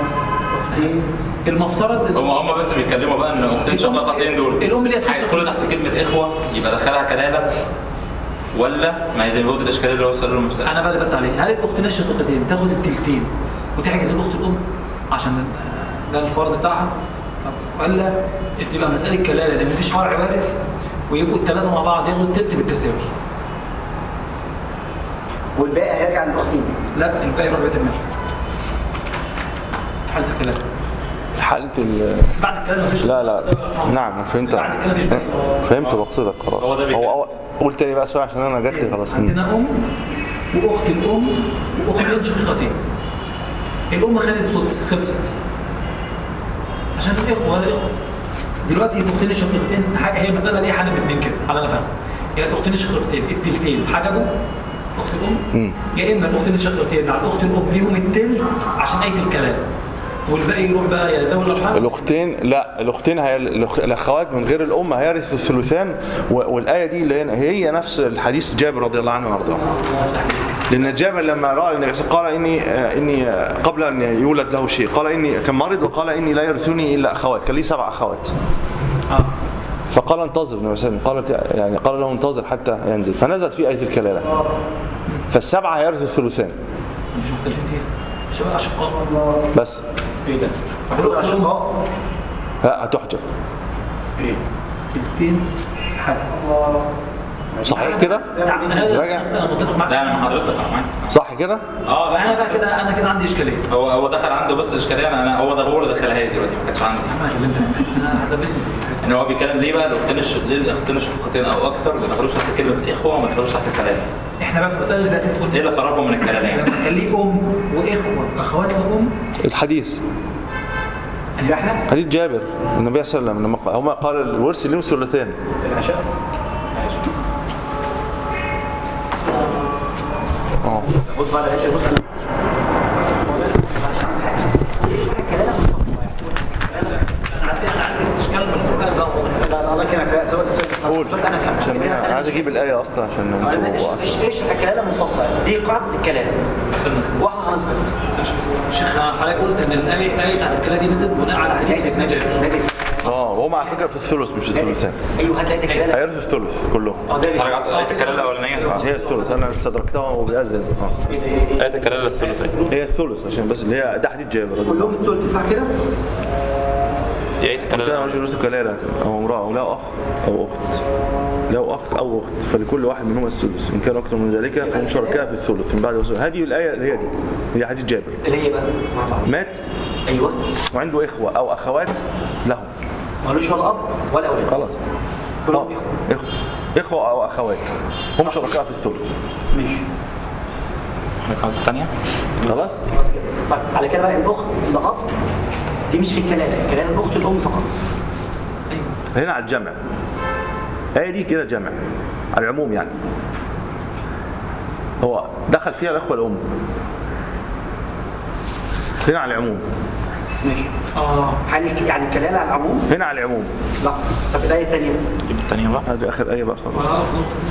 المفترض إن هم هم بس بيتكلموا بقى ان اختين شقيقتين دول الأم اللي هي الست. هيدخلوا تحت كلمه اخوه يبقى دخلها كلاله ولا ما هي دي برضه الاشكاليه اللي هو سأله المسألة أنا بقى بس عليه هل الأختين الشقيقتين تاخد التلتين وتحجز الأخت الأم عشان آه، ده الفرض بتاعها ولا تبقى مسألة كلالة لأن مفيش فرع وارث ويبقوا الثلاثة مع بعض ياخدوا التلت بالتساوي والباقي هيرجع للاختين لا الباقي يروح بيت المال حالة الكلام حالة ال بس بعد الكلام مفيش لا لا نعم فهمت بعد الكلام مفيش باقي خلاص. فهمت مقصدك خلاص هو ده بيتكلم. هو هو قول تاني بقى سؤال عشان انا جات لي خلاص مم. عندنا أم وأخت الأم وأختين شقيقتين الأم خدت السدس خلصت عشان الإخوة ولا إخوة دلوقتي الأختين الشقيقتين حاجة هي مسألة ليها حل من كده على أنا فاهم يعني الأختين الشقيقتين التلتين حجبوا أخت الأم مم. يا إما الأختين الشقيقتين مع الأخت الأم ليهم التلت عشان آية الكلام والباقي يروح بقى يا ذوي الأرحام الاختين لا الاختين هي الأخ- الاخوات من غير الام هيرث الثلثان و- والايه دي اللي هنا هي نفس الحديث جابر رضي الله عنه وارضاه لان جابر لما راى النبي صلى الله عليه وسلم قال اني آه، اني آه، قبل ان يولد له شيء قال اني كان مريض وقال اني لا يرثني الا اخوات كان لي سبع اخوات آه. فقال انتظر النبي صلى الله عليه وسلم قال يعني قال له انتظر حتى ينزل فنزلت في ايه الكلاله فالسبعه هيرثوا الثلثان مش مختلفين فيها شباب أشقاء بس ايه ده؟ الأخت الأم اشقاء ها هتحجب ايه؟ تلتين حاجة صحيح كده نعم هذا راجع. أنا متفق معاك لا انا مع حضرتك انا معاك صح كده اه انا لا بقى كده انا كده عندي اشكاليه هو هو دخل عنده بس اشكاليه انا أنا- هو ده هو اللي دخلها لي دلوقتي ما كانش عندي انا اللي انت انا هتلبسني في الحته ان هو بيتكلم ليه بقى الاختين الش... ليه الاختين الشقيقتين او اكثر ما دخلوش تحت كلمه اخوه وما دخلوش تحت الكلام احنا بقى في المساله اللي فاتت ايه قلنا اللي قربهم من الكلام يعني لما كان ليه ام واخوه اخوات لام الحديث ده احنا حديث جابر النبي صلى الله عليه وسلم لما قال- هما قال الورث لهم ثلثان العشاء اه بص بعد العشاء بص انا انا عندي انا عندي استشكال في القران ده لا لا الله يكرمك لا سؤال سؤال قول بس انا فهمت عشان انا عايز اجيب الايه اصلا عشان ايش انتوا ايش ايش الكلاله منفصله دي قاعده الكلاله واحنا هنسكت شيخ حضرتك قلت ان الايه الايه بتاعت الكلام دي نزلت بناء على حديث ابن جابر اه وهم على فكره في الثلث مش الثلثان ايوه هتلاقي الكلاله هيرثوا الثلث كلهم اه ده حضرتك عايز آية الكلام الاولانيه آه، هي الثلث انا استدركتها وهو بيأذن اه آية الكلام الثلثين هي الثلث عشان بس اللي هي ده حديث جابر رضي الله كلهم عنه دول تسعه كده دي آية قلت انا الكلام مش يورث كلاله او امراه او له اخ او اخت له اخ او اخت فلكل واحد منهما السدس ان كان اكثر من ذلك فهم شركاء في الثلث من بعد وصول هذه الايه اللي هي دي هي حديث جابر اللي هي بقى مع بعض مات ايوه وعنده اخوه او اخوات لهم مالوش ولا اب ولا اولاد خلاص كلهم آه، اخوه اخوه او اخوات هم شركاء في الثلث ماشي الخمسة الثانية خلاص خلاص كده طيب على كده بقى الاخت الاب دي مش في الكلاله الكلاله الاخت الام فقط هنا على الجمع هي دي كده جمع على العموم يعني هو دخل فيها الاخوه الام هنا على العموم ماشي اه هل يعني الكلاله على العموم هنا على العموم لا طب الايه الثانيه جيب الثانية بقى هذه اخر ايه بقى خلاص آه.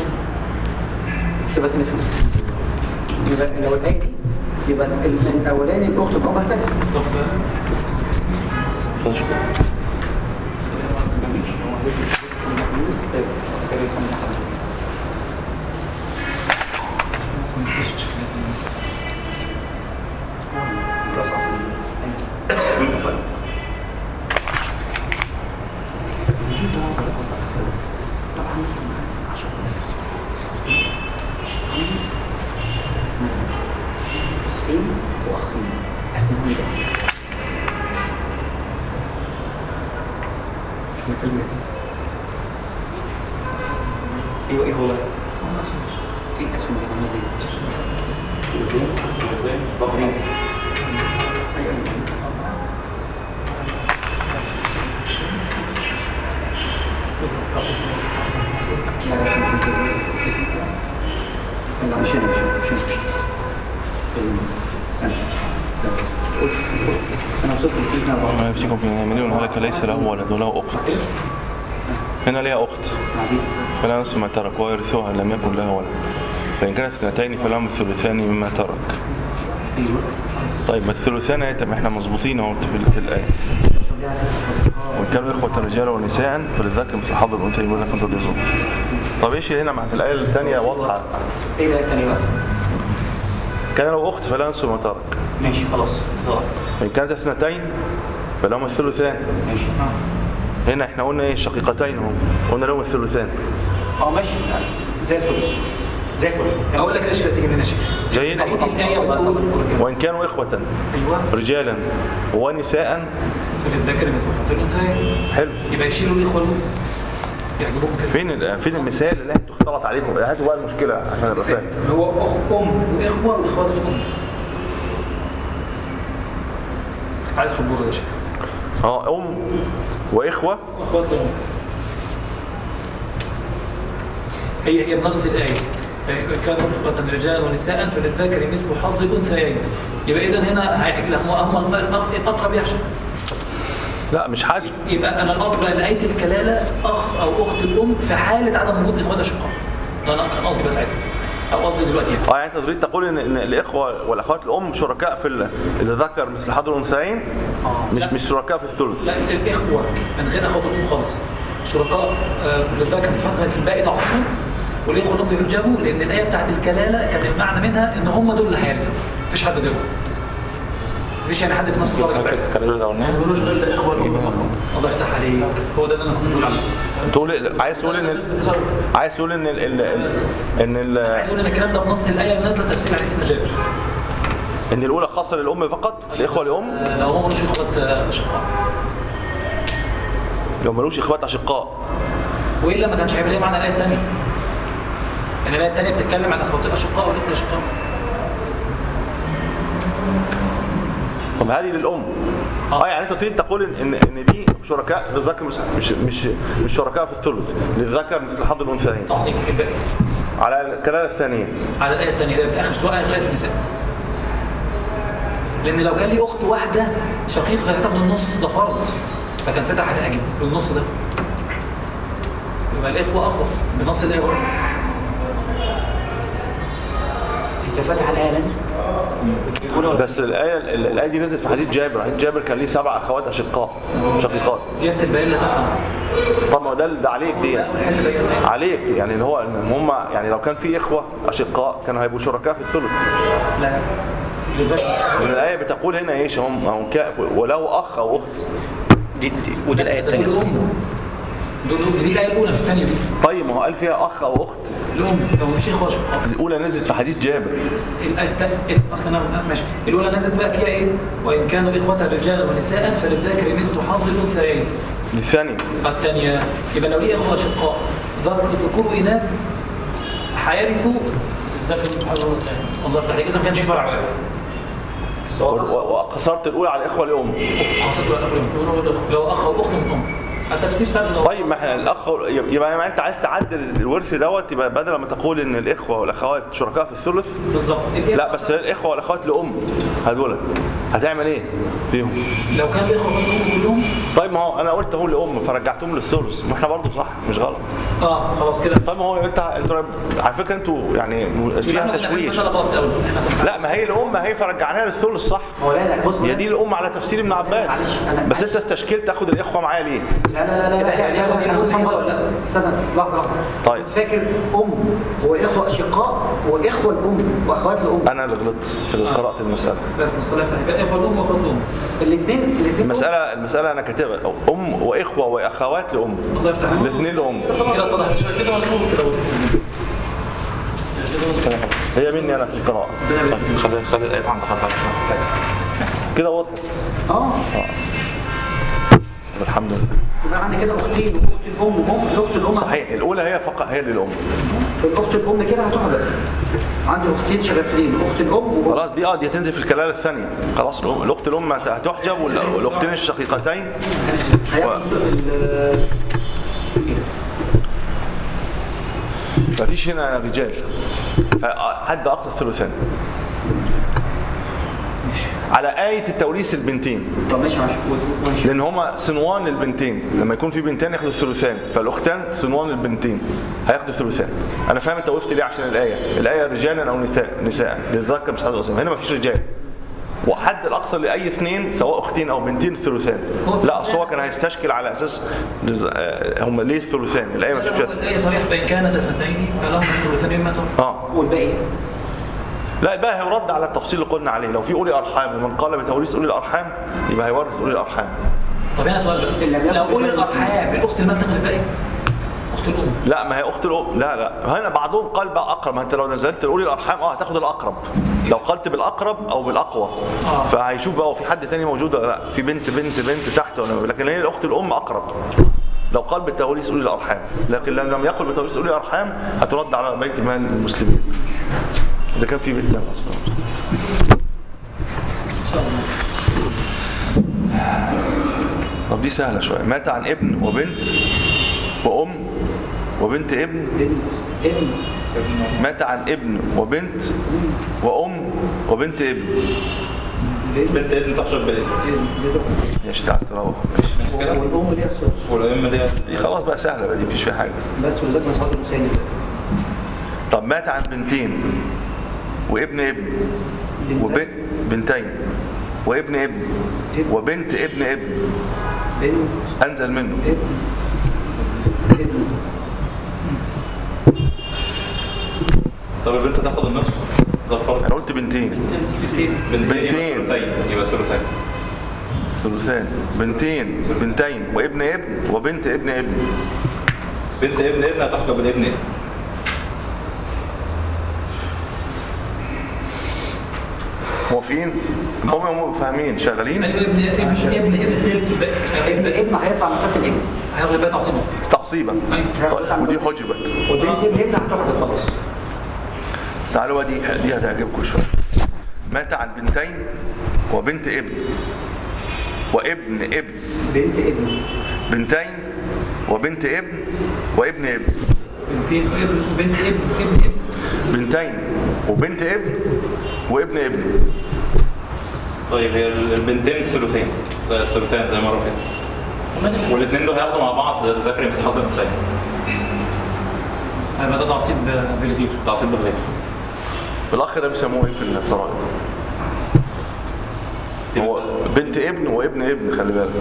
بس نفهم يبقى لو الايه دي يبقى ال- الاولاني الاخت الاب هترث اختين واخين اسمهم ده ايوه ايه هو بقى؟ ايه الاسهم اللي عامله زي بقرين ايوه لا لا اسمه كده لا مش هنا مش هنا مش هنا مش هنا استنى استنى قلت- قلت. انا وصلت لكلمه يوصيكم في يمين هلك ليس له ولد وله أخت هنا ليها أخت فلا نصف ما ترك ويرثها إن لم يكن لها ولد فإن كانت اثنتين فلهم الثلثان مما ترك طيب ما الثلثان اهي طب احنا مظبوطين اهو في في الآية وإن كانوا إخوة رجالا ونساء فللذكر مثل حظ الأنثيين ولا كنت تضرون طب ايش هنا مع الآية الثانية واضحة ايه بقى التاني بقى؟ كان له أخت فلا نصف ما ترك ماشي خلاص ظهر وإن كانت اثنتين فلهم الثلثان ماشي هنا احنا قلنا ايه شقيقتين اهو قلنا لهم الثلثان اه ماشي زي الفل زي الفل اقول لك ليش تيجي من يا شيخ جيد بقيه الايه بتقول وإن كانوا إخوة ايوه رجالا ونساء فللذكر مثل حظ الانثيين حلو يبقى يشيلوا الاخوه دول يعجبهم كده فين ال- فين المثال اللي انتوا اختلط عليكم هاتوا بقى المشكلة عشان ابقى فاهم اللي هو اخ ام واخوه واخوات الام عايز سبوره يا شيخ اه ام واخوة اخوات الام هي هي بنفس الايه كانوا إخوة رجالا ونساء فللذكر مثل حظ الأنثيين يبقى إذا هنا هيحكي لهم هم الأقرب يحشى لا مش حاجة يبقى انا القصد بقى ان ايه الكلاله اخ او اخت الام في حاله عدم وجود اخوات اشقاء ده انا كان قصدي بس ساعتها او قصدي دلوقتي يعني اه يعني انت تريد تقول ان ان الاخوة والاخوات الام شركاء في ال- اللي ذكر مثل حظ الانثيين مش لا. مش شركاء في الثلث لا الاخوه من غير اخوات الام خالص شركاء آه، للذكر مثل حظ في الباقي تعصبون والاخوه الام يحجبوا لان الايه بتاعت الكلاله كان المعنى منها ان هم دول اللي هيرثوا مفيش حد غيرهم مفيش يعني حد في نفس الدرجه بتاعتهم الكلام الاولاني ما بيقولوش غير الاخوه الام فقط الله يفتح عليك هو ده اللي انا كنت بقول عليه تقول عايز تقول ان ال- في الاول عايز تقول ان ال ال ال- ان ال عايز اقول ان الكلام ده بنص الايه اللي نازله تفسير عليه سيدنا جابر ان الاولى خاصه للام فقط الاخوه لام آه، لو هم ملوش اخوات آه، اشقاء لو ملوش اخوات اشقاء والا ما كانش هيبقى ليه معنى الايه الثانيه ان الايه الثانيه بتتكلم عن اخوات الاشقاء والاخوه الاشقاء طب هذه للام اه يعني انت تريد تقول ان ان إن دي شركاء للذكر مش مش مش, مش شركاء في الثلث للذكر مثل حظ الانثيين تعصيب الباقي على الكلاله الثانيه على الايه الثانيه اللي في اخر سوره ايه في النساء لان لو كان لي اخت واحده شقيقه كانت هتاخد النص ده فرض فكان ساعتها هتحجب بالنص ده يبقى الاخوه اقوى بنص الايه برضه انت فاتح الايه دي؟ بتقول ولا بس الايه ال- الايه دي نزلت في حديث جابر حديث جابر كان ليه سبع اخوات اشقاء شقيقات زياده البيان اللي تحت طب ما هو ده ده عليك دي يعني. والحل بيان عليك يعني اللي هو ان هم يعني لو كان في اخوه اشقاء كانوا هيبقوا شركاء في الثلث لا لذلك لان الايه بتقول هنا ايش هم هم كا- ولو اخ او اخت دي, دي ودي الايه دول الثانيه الام دول دي الايه الاولى مش الثانيه دي طيب ما هو قال فيها اخ او اخت الام لو مفيش اخوه اشقاء الاولى نزلت في حديث جابر الآية الت- اصلا انا ماشي الاولى نزلت بقى فيها ايه وان كانوا اخوه رجالا ونساء فللذكر مثل حظ الانثيين الثانيه الثانيه يبقى لو ليه اخوه اشقاء ذكر ذكور واناث هيرثوا الذكر مثل حظ الانثيين الله يفتح عليك اذا ما كانش في فرع وارث و- و- وقصرت الاولى على الاخوه الام خاصه بقى الاخوه لو اخ او اخت من ام التفسير سهل لو طيب ما احنا الاخ يبقى ما انت عايز تعدل الورث دوت يبقى بدل ما تقول ان الاخوه والاخوات شركاء في الثلث بالظبط الإيه؟ لا بس الاخوه والاخوات لام هدول هتعمل ايه فيهم لو كان اخوه من ام كلهم طيب ما هو انا قلت هم لام فرجعتهم للثلث ما احنا برضه صح مش غلط اه خلاص كده طيب ما هو انت انتوا على فكره انتوا يعني يبقى فيها احنا كنا تشويش مثلا غلط الاول احنا كنا لا ما هي الام هي فرجعناها للثلث صح مولانا بص هي دي الام على تفسير ابن عباس معلش، أنا- بس انت استشكلت تاخد الاخوه معايا ليه لا لا لا لا لا يعني لا ياخد لا ياخد لا كده ولا لا؟ استاذ لحظه لحظه طيب. كنت فاكر ام واخوه اشقاء واخوه الام واخوات الام انا اللي غلطت في قراءه المساله بس بس الله يفتح يبقى اخوه الام واخوات الام الاثنين الاثنين المساله المساله انا كاتبها ام واخوه واخوات لام الله يفتح عليك. الاثنين لام كده اتضح كده مظبوط كده هي مني انا في القراءه خلي خلي الايه عند حضرتك كده واضح اه الحمد لله يبقى عندي كده اختين واخت الام وام الاخت الام صحيح الاولى هي فقط هي للام الاخت الام كده هتحضر عندي اختين شبابتين اخت الام وام خلاص دي اه دي هتنزل في الكلاله الثانيه خلاص الأم- الاخت الام هتحجب وال- والاختين الشقيقتين هياخد ال- مفيش هنا رجال فحد اقصى الثلثان على آية التوريث البنتين طب ماشي ماشي و- و- ماشي لأن هما صنوان البنتين لما يكون في بنتين ياخدوا الثلثان فالأختان صنوان البنتين هياخدوا الثلثان أنا فاهم أنت وقفت ليه عشان الآية الآية رجالا أو نساء نساء للذكر مش حد هنا مفيش رجال وحد الأقصى لأي اثنين سواء أختين أو بنتين الثلثان هو في لا أصل هو كان هيستشكل على أساس آه، هم ليه الثلثان الآية مفيش هو فيها الآية صريحة فإن كانت اثنتين فلهم الثلثان مما ترك اه والباقي لا بقى هيرد على التفصيل اللي قلنا عليه لو في اولي ارحام ومن قال بتوريث اولي الارحام يبقى هيورث اولي الارحام طب هنا سؤال بقى إن لم يكن لو أولي رجال الأرحام الأخت المال تاخد الباقي أخت الأم لا ما هي اخت الأم لا لا هنا بعضهم قال بقى اقرب ما انت لو نزلت اولي الارحام اه هتاخد الاقرب لو قلت بالاقرب او بالاقوى آه. فهيشوف بقى هو في حد تاني موجود ولا لا في بنت بنت بنت تحت ولا لكن هي الاخت الام اقرب لو قال بالتوريث اولي الارحام لكن لو لم يقل بالتوريث اولي الارحام هترد على بيت مال المسلمين اذا كان في بيت مال اصلا إن شاء الله طب دي سهله شويه مات عن ابن وبنت وام وبنت ابن بنت ابن مات عن ابن وبنت وام وبنت ابن بنت بنت ابن تحشر بالابن ابن ماشي تعال تروح ماشي كده والام ليها السدس والأئمة دي دي خلاص بقى سهله بقى دي مفيش فيها حاجه بس ولذلك مسعود الحسيني طب مات عن بنتين وابن ابن وبنت بنتين وابن ابن وبنت ابن ابن بنت انزل منه ابن ابن طب البنت تاخد النصف ده الفرق انا قلت بنتين تلتين بنتين يبقى بنتين. ثلثين يبقى ثلثين ثلثان بنتين بنتين وابن ابن وبنت ابن ابن بنت ابن ابن هتحكم بالابن ابن موافقين هم هم فاهمين شغالين أيوه ابن ابن ابن ابن التلت الباقي ابن ابن هيطلع من خط الابن هياخد الباقي تعصيبه تعصيبا أيوه طيب ودي حجبت والبنت ابن ابن هتاخد خلاص تعالوا بقى دي دي هتعجبكم شويه مات عن بنتين وبنت ابن وابن ابن بنت ابن بنتين وبنت ابن وابن ابن بنتين ابن بنت ابن ابن ابن بنتين وبنت ابن وابن ابن طيب هي البنتين ثلثين زي الثلثين زي مرة فاتت طب ما ده والاثنين دول هياخدوا مع بعض ذكر يمسك حظ الانثيين هيبقى ده تعصيب بالغير تعصيب بالغير الاخ ده بيسموه ايه في الفرائض هو بنت ابن وابن ابن خلي بالك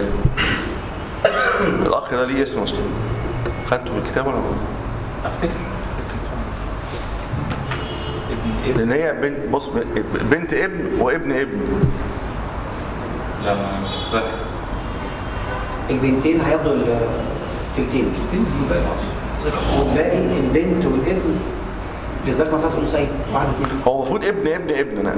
الاخ ده ليه اسم اصلا خدته في الكتاب ولا لا؟ افتكر ابن ابن لان هي بنت بص بنت ابن وابن ابن لا ما مش متذكر البنتين هياخدوا التلتين الباقي تعصيب زي كده. والباقي البنت والابن لذلك مسعود الحسيني واحد واثنين هو المفروض ابن ابن ابن انا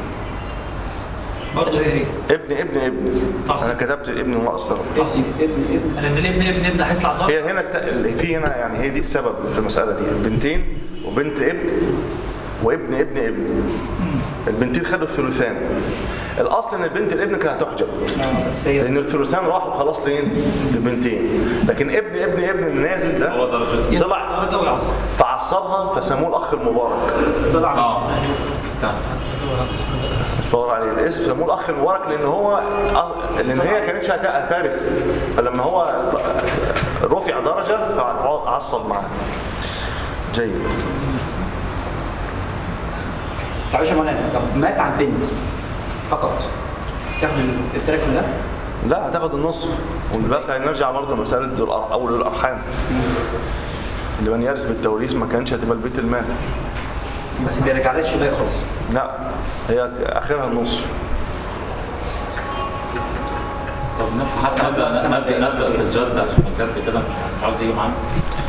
برضه هي هي ابن ابن ابن تعصيب. انا كتبت ابن ناقص ده تعصيب ابن ابن لان الابن ابن ابن هيطلع ضرب هي هنا الت- اللي في هنا يعني هي دي السبب في المساله دي بنتين وبنت ابن وابن ابن ابن البنتين خدوا الثلثان الاصل ان البنت الابن كانت هتحجب بس هي لان الثلثان راحوا خلاص لين للبنتين لكن ابن ابن ابن النازل ده هو درجته طلع درجه ويعصب فعصبها فسموه الاخ المبارك طلع اه تمام. فور عليه الاسم سموه الاخ المبارك لان هو أص- لان هي كانتش هت- هتعرف فلما هو رفع درجه فعصب معاه جيد طب يا مولانا طب مات عن بنت فقط تاخد التراك ده لا هتاخد النصف والباقي هنرجع برضه لمساله ذو الأر- اول الارحام اللي من يرث بالتوريث ما كانش هتبقى البيت المال بس ما بيرجعلهاش باقي خالص لا هي اخرها النصف طب نبدا حتى نبدا نبدا نبدا في الجد عشان الجد كده مش مش عاوز يجي معانا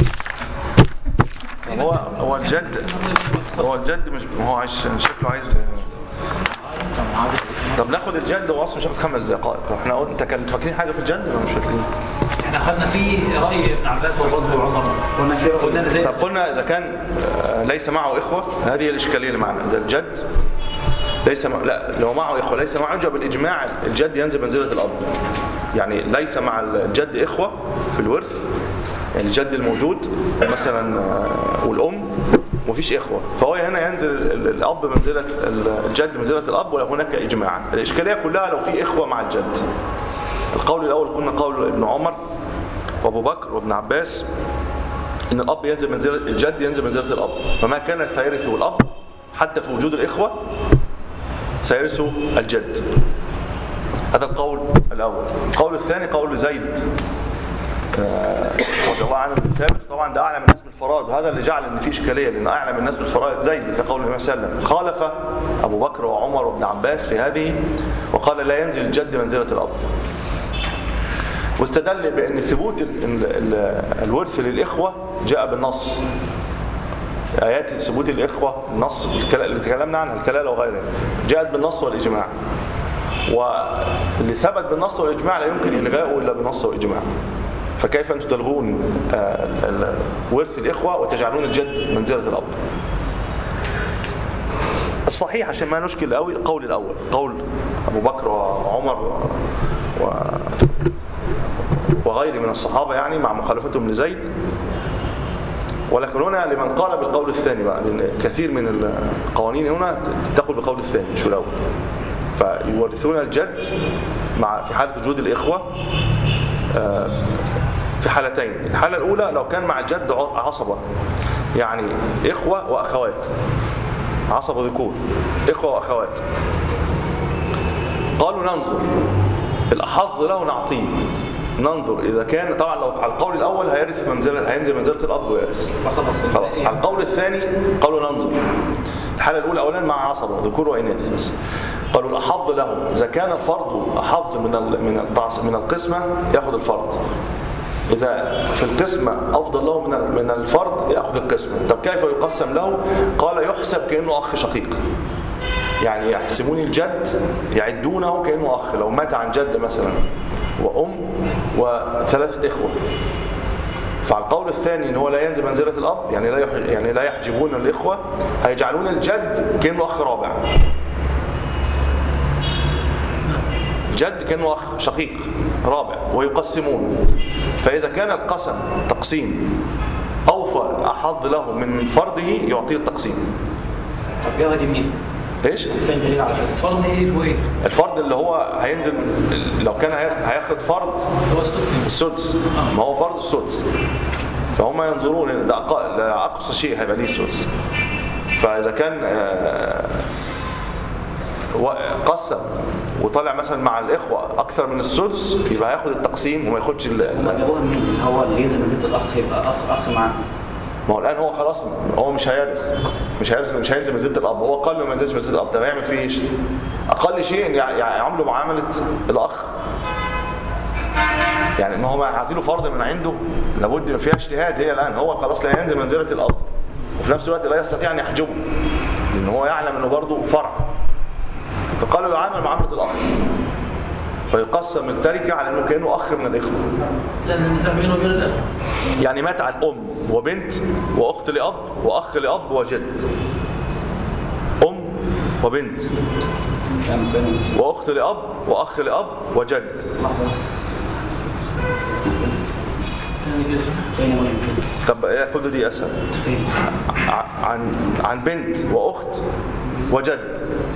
هو هو الجد هو الجد مش هو عايز شكله عايز عاوز طب ناخد الجد هو اصلا مش هياخد خمس دقائق احنا قلنا انت كنت فاكرين حاجه في الجد ولا مش فاكرين؟ احنا خدنا فيه راي ابن عباس وفضل وعمر قلنا في قلنا ان زي طب قلنا اذا كان آه، ليس معه اخوه هذه هي الاشكاليه اللي معنا اذا الجد ليس مع... لا لو معه اخوه ليس معه حجه بالاجماع الجد ينزل منزله الاب يعني ليس مع الجد اخوه في الورث يعني الجد الموجود مثلا آه، والام ومفيش إخوة فهو هنا ينزل ال- الأب منزلة ال- الجد منزلة الأب ولا هناك إجماعا الإشكالية كلها لو في إخوة مع الجد القول الأول قلنا قول ابن عمر وأبو بكر وابن عباس إن الأب ينزل منزلة الجد ينزل منزلة الأب فما كان فيرثه الأب حتى في وجود الإخوة سيرثه الجد هذا القول الأول القول الثاني قول زيد آه، رضي الله عنه بن ثابت طبعا ده اعلم الناس بالفرائض وهذا اللي جعل ان في اشكاليه لان اعلم الناس بالفرائض زيد كقول النبي صلى الله عليه وسلم خالف ابو بكر وعمر وابن عباس في هذه وقال لا ينزل الجد منزله الاب واستدل بان ثبوت ال- ال- ال- الورث للاخوه جاء بالنص ايات ثبوت الاخوه النص الكلا- اللي تكلمنا عنها الكلاله وغيرها جاءت بالنص والاجماع واللي ثبت بالنص والاجماع لا يمكن الغائه الا بنص واجماع فكيف انتم تلغون آه، ال- ال- ورث الاخوه وتجعلون الجد منزله الاب الصحيح عشان ما نشكل قوي القول الاول قول ابو بكر وعمر و... وغيره من الصحابه يعني مع مخالفتهم لزيد ولكن هنا لمن قال بالقول الثاني بقى لان كثير من القوانين هنا تقول بالقول الثاني مش الاول فيورثون الجد مع في حاله وجود الاخوه آه، في حالتين الحاله الاولى لو كان مع الجد ع- عصبه يعني اخوه واخوات عصبه ذكور اخوه واخوات قالوا ننظر الاحظ له نعطيه ننظر اذا كان طبعا لو على القول الاول هيرث منزله هينزل منزله الاب ويرث فخلاص خلاص على القول الثاني قالوا ننظر الحالة الأولى أولا مع عصبة ذكور وإناث قالوا الأحظ له إذا كان الفرد أحظ من ال- من التعص- من القسمة يأخذ الفرد إذا في القسمة أفضل له من ال- من الفرد يأخذ القسمة طب كيف يقسم له قال يحسب كأنه أخ شقيق يعني يحسبون الجد يعدونه كأنه أخ لو مات عن جد مثلا وأم وثلاثة إخوة فعلى القول الثاني ان هو لا ينزل منزله الاب يعني لا يح... يعني لا يحجبون الاخوه هيجعلون الجد كانه اخ رابع الجد كانه اخ شقيق رابع ويقسمون فاذا كان القسم تقسيم اوفى احظ له من فرضه يعطيه التقسيم طب جابها دي منين؟ ايش فين دليل على كده؟ فرض ايه اللي هو ايه؟ الفرض اللي هو هينزل لو كان هي- هياخد فرض هو السدس السدس ما هو فرض السدس فهم ينظرون ان ده أق- ده اقصى شيء هيبقى ليه السدس فاذا كان آه، و- قسم وطلع مثلا مع الاخوه اكثر من السدس يبقى هياخد التقسيم وما ياخدش ال- هما ال- جابوها منين؟ اللي هو اللي ينزل منزله الاخ يبقى اخ اخ معاه ما هو الان هو خلاص هو مش هيرث مش هيرث مش هينزل منزله الاب هو قال له ما ينزلش منزله الاب طب هيعمل فيه ايش؟ اقل شيء ان يع- يعامله معامله الاخ يعني ان هو ما هيعطي له فرض من عنده لابد يبقى فيها اجتهاد هي الان هو خلاص لا ينزل منزله الاب وفي نفس الوقت لا يستطيع ان يحجبه لان هو يعلم انه برضه فرع فقالوا يعامل معامله الاخ فيقسم التركه على انه كانه اخ من الاخوه لان النزاع بينه وبين الاخوه يعني مات عن أم وبنت وأخت لأب وأخ لأب وجد أم وبنت كام سنه؟ وأخت لأب وأخ لأب وجد يعني كده. فين وين كده؟ طب إيه كل دي أسهل فين؟ ع- عن عن بنت وأخت وجد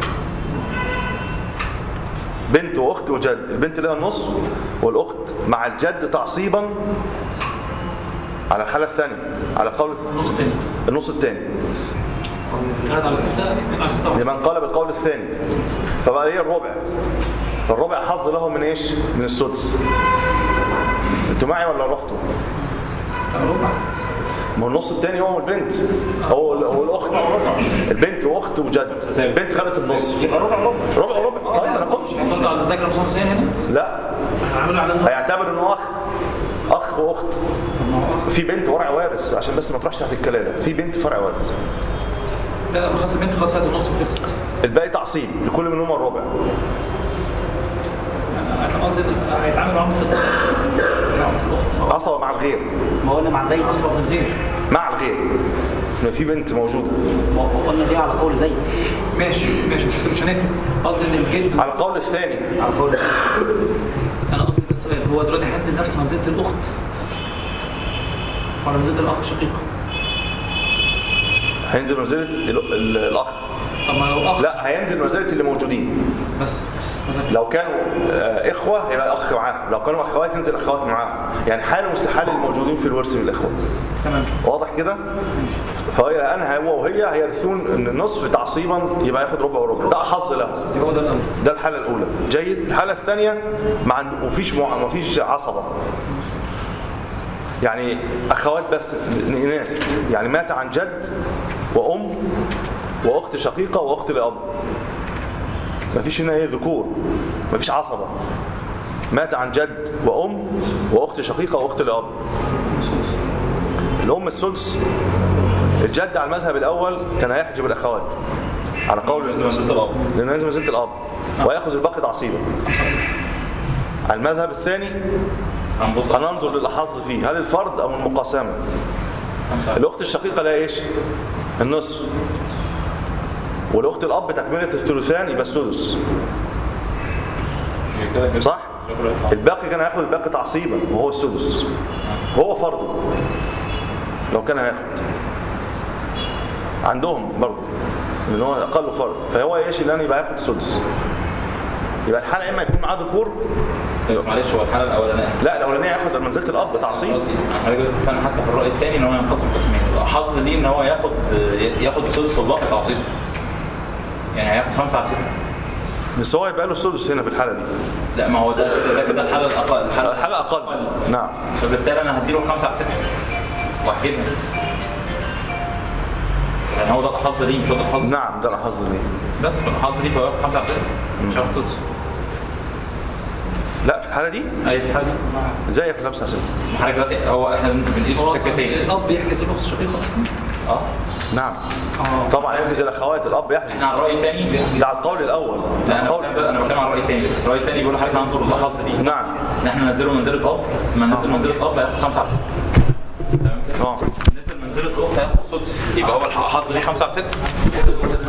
بنت وأخت وجد البنت لها النصف والأخت مع الجد تعصيبا على الحالة الثانية على قول النص الثاني النص الثاني ثلاثة على ستة اثنين على ستة لمن قال بالقول الثاني فبقى هي الربع فالربع حظ له من ايش من السدس انتوا معي ولا رحتوا ربع ما هو النص الثاني هو البنت هو هو الاخت البنت واخت وجد البنت خدت النص يبقى ربع ربع ربع ربع طيب انا قلت قصدي على الذكر مصطفى حسين هنا لا عملوا على النقطة. هيعتبر انه اخ اخ واخت في بنت فرع وارث عشان بس ما تروحش تحت الكلاله في بنت فرع وارث لا لا خلاص البنت خلاص خدت النص وخلصت الباقي تعصيب لكل منهم الربع يعني انا قصدي إن هيتعامل معاهم في مش عارف الاخت عصبه مع الغير ما قلنا مع زيد اصبح الغير مع الغير إن في بنت موجوده ما قلنا دي على قول زيد ماشي ماشي مش مش هنفهم قصدي ان الجد على القول الثاني على قول انا قصدي بس سؤال هو دلوقتي هينزل نفس منزله الاخت ولا منزله الاخ شقيق هينزل منزله ال- ال- الاخ طب ما لو اخ لا هينزل منزله اللي موجودين بس مثلا لو كانوا آه، اخوه هيبقى اخ معاهم لو كانوا اخوات ينزل اخوات معاهم يعني حاله مثل حال الموجودين في الورث من الاخوه تمام كده واضح كده فهي انا هو وهي هيرثون ان النصف تعصيبا يبقى ياخد ربع وربع ده حظ له يبقى هو ده الامر ده الحاله الاولى جيد الحاله الثانيه ما عند مفيش مع... مفيش عصبه يعني اخوات بس اناث يعني مات عن جد وام واخت شقيقه واخت لاب مفيش هنا ايه ذكور مفيش عصبه مات عن جد وام واخت شقيقه واخت لاب الام السدس الجد على المذهب الاول كان هيحجب الاخوات على قول لازم منزله الاب لأنه لازم منزلة الأب ويأخذ الباقي تعصيبا على المذهب الثاني هنبص هننظر للأحظ فيه هل الفرد أو المقاسمة خمسة الأخت الشقيقة لها إيش النصف والأخت الأب تكملة الثلثان يبقى السدس صح الباقي كان هياخد الباقي تعصيبا وهو السدس وهو فرضه لو كان هياخد عندهم برضه لان هو اقل فرض فهو ايش اللي انا يبقى هياخد السدس يبقى الحاله اما يكون معاه ذكور بس معلش هو الحاله الاولانيه لا الاولانيه ياخد منزله الاب تعصيب قصدي احنا كده اتفقنا حتى في الراي الثاني ان هو ينقسم قسمين يبقى حظ ليه ان هو ياخد ياخد سدس والباقي تعصيب يعني هياخد خمسة على ستة بس هو يبقى له السدس هنا في الحاله دي لا ما هو ده كده ده كده الحاله الاقل الحاله اقل نعم فبالتالي انا هديله خمسة على ستة واحدها يعني هو ده الحظ ليه مش هو ده الحظ نعم ده الحظ ليه بس الحظ ليه فهو ياخد خمسة على ستة مش هياخد سدس لا في الحاله دي اي في حاجه ازاي ياخد 5 على 6 حضرتك دلوقتي هو احنا بنقيسه هو بسكتين الاب يحجز الاخت الشقيقه اصلا اه نعم اه طبعا يحجز الاخوات الاب يحجز احنا على الراي الثاني ده على القول الاول لا انا القول بتكلم انا بتكلم على الراي الثاني الراي الثاني بيقول لحضرتك ننظر للحظ دي نعم ان احنا ننزله منزله اب لما ننزل منزله اب هياخد 5 على 6 تمام كده اه نزل منزله اخت هياخد سدس يبقى هو الحظ ليه 5 على 6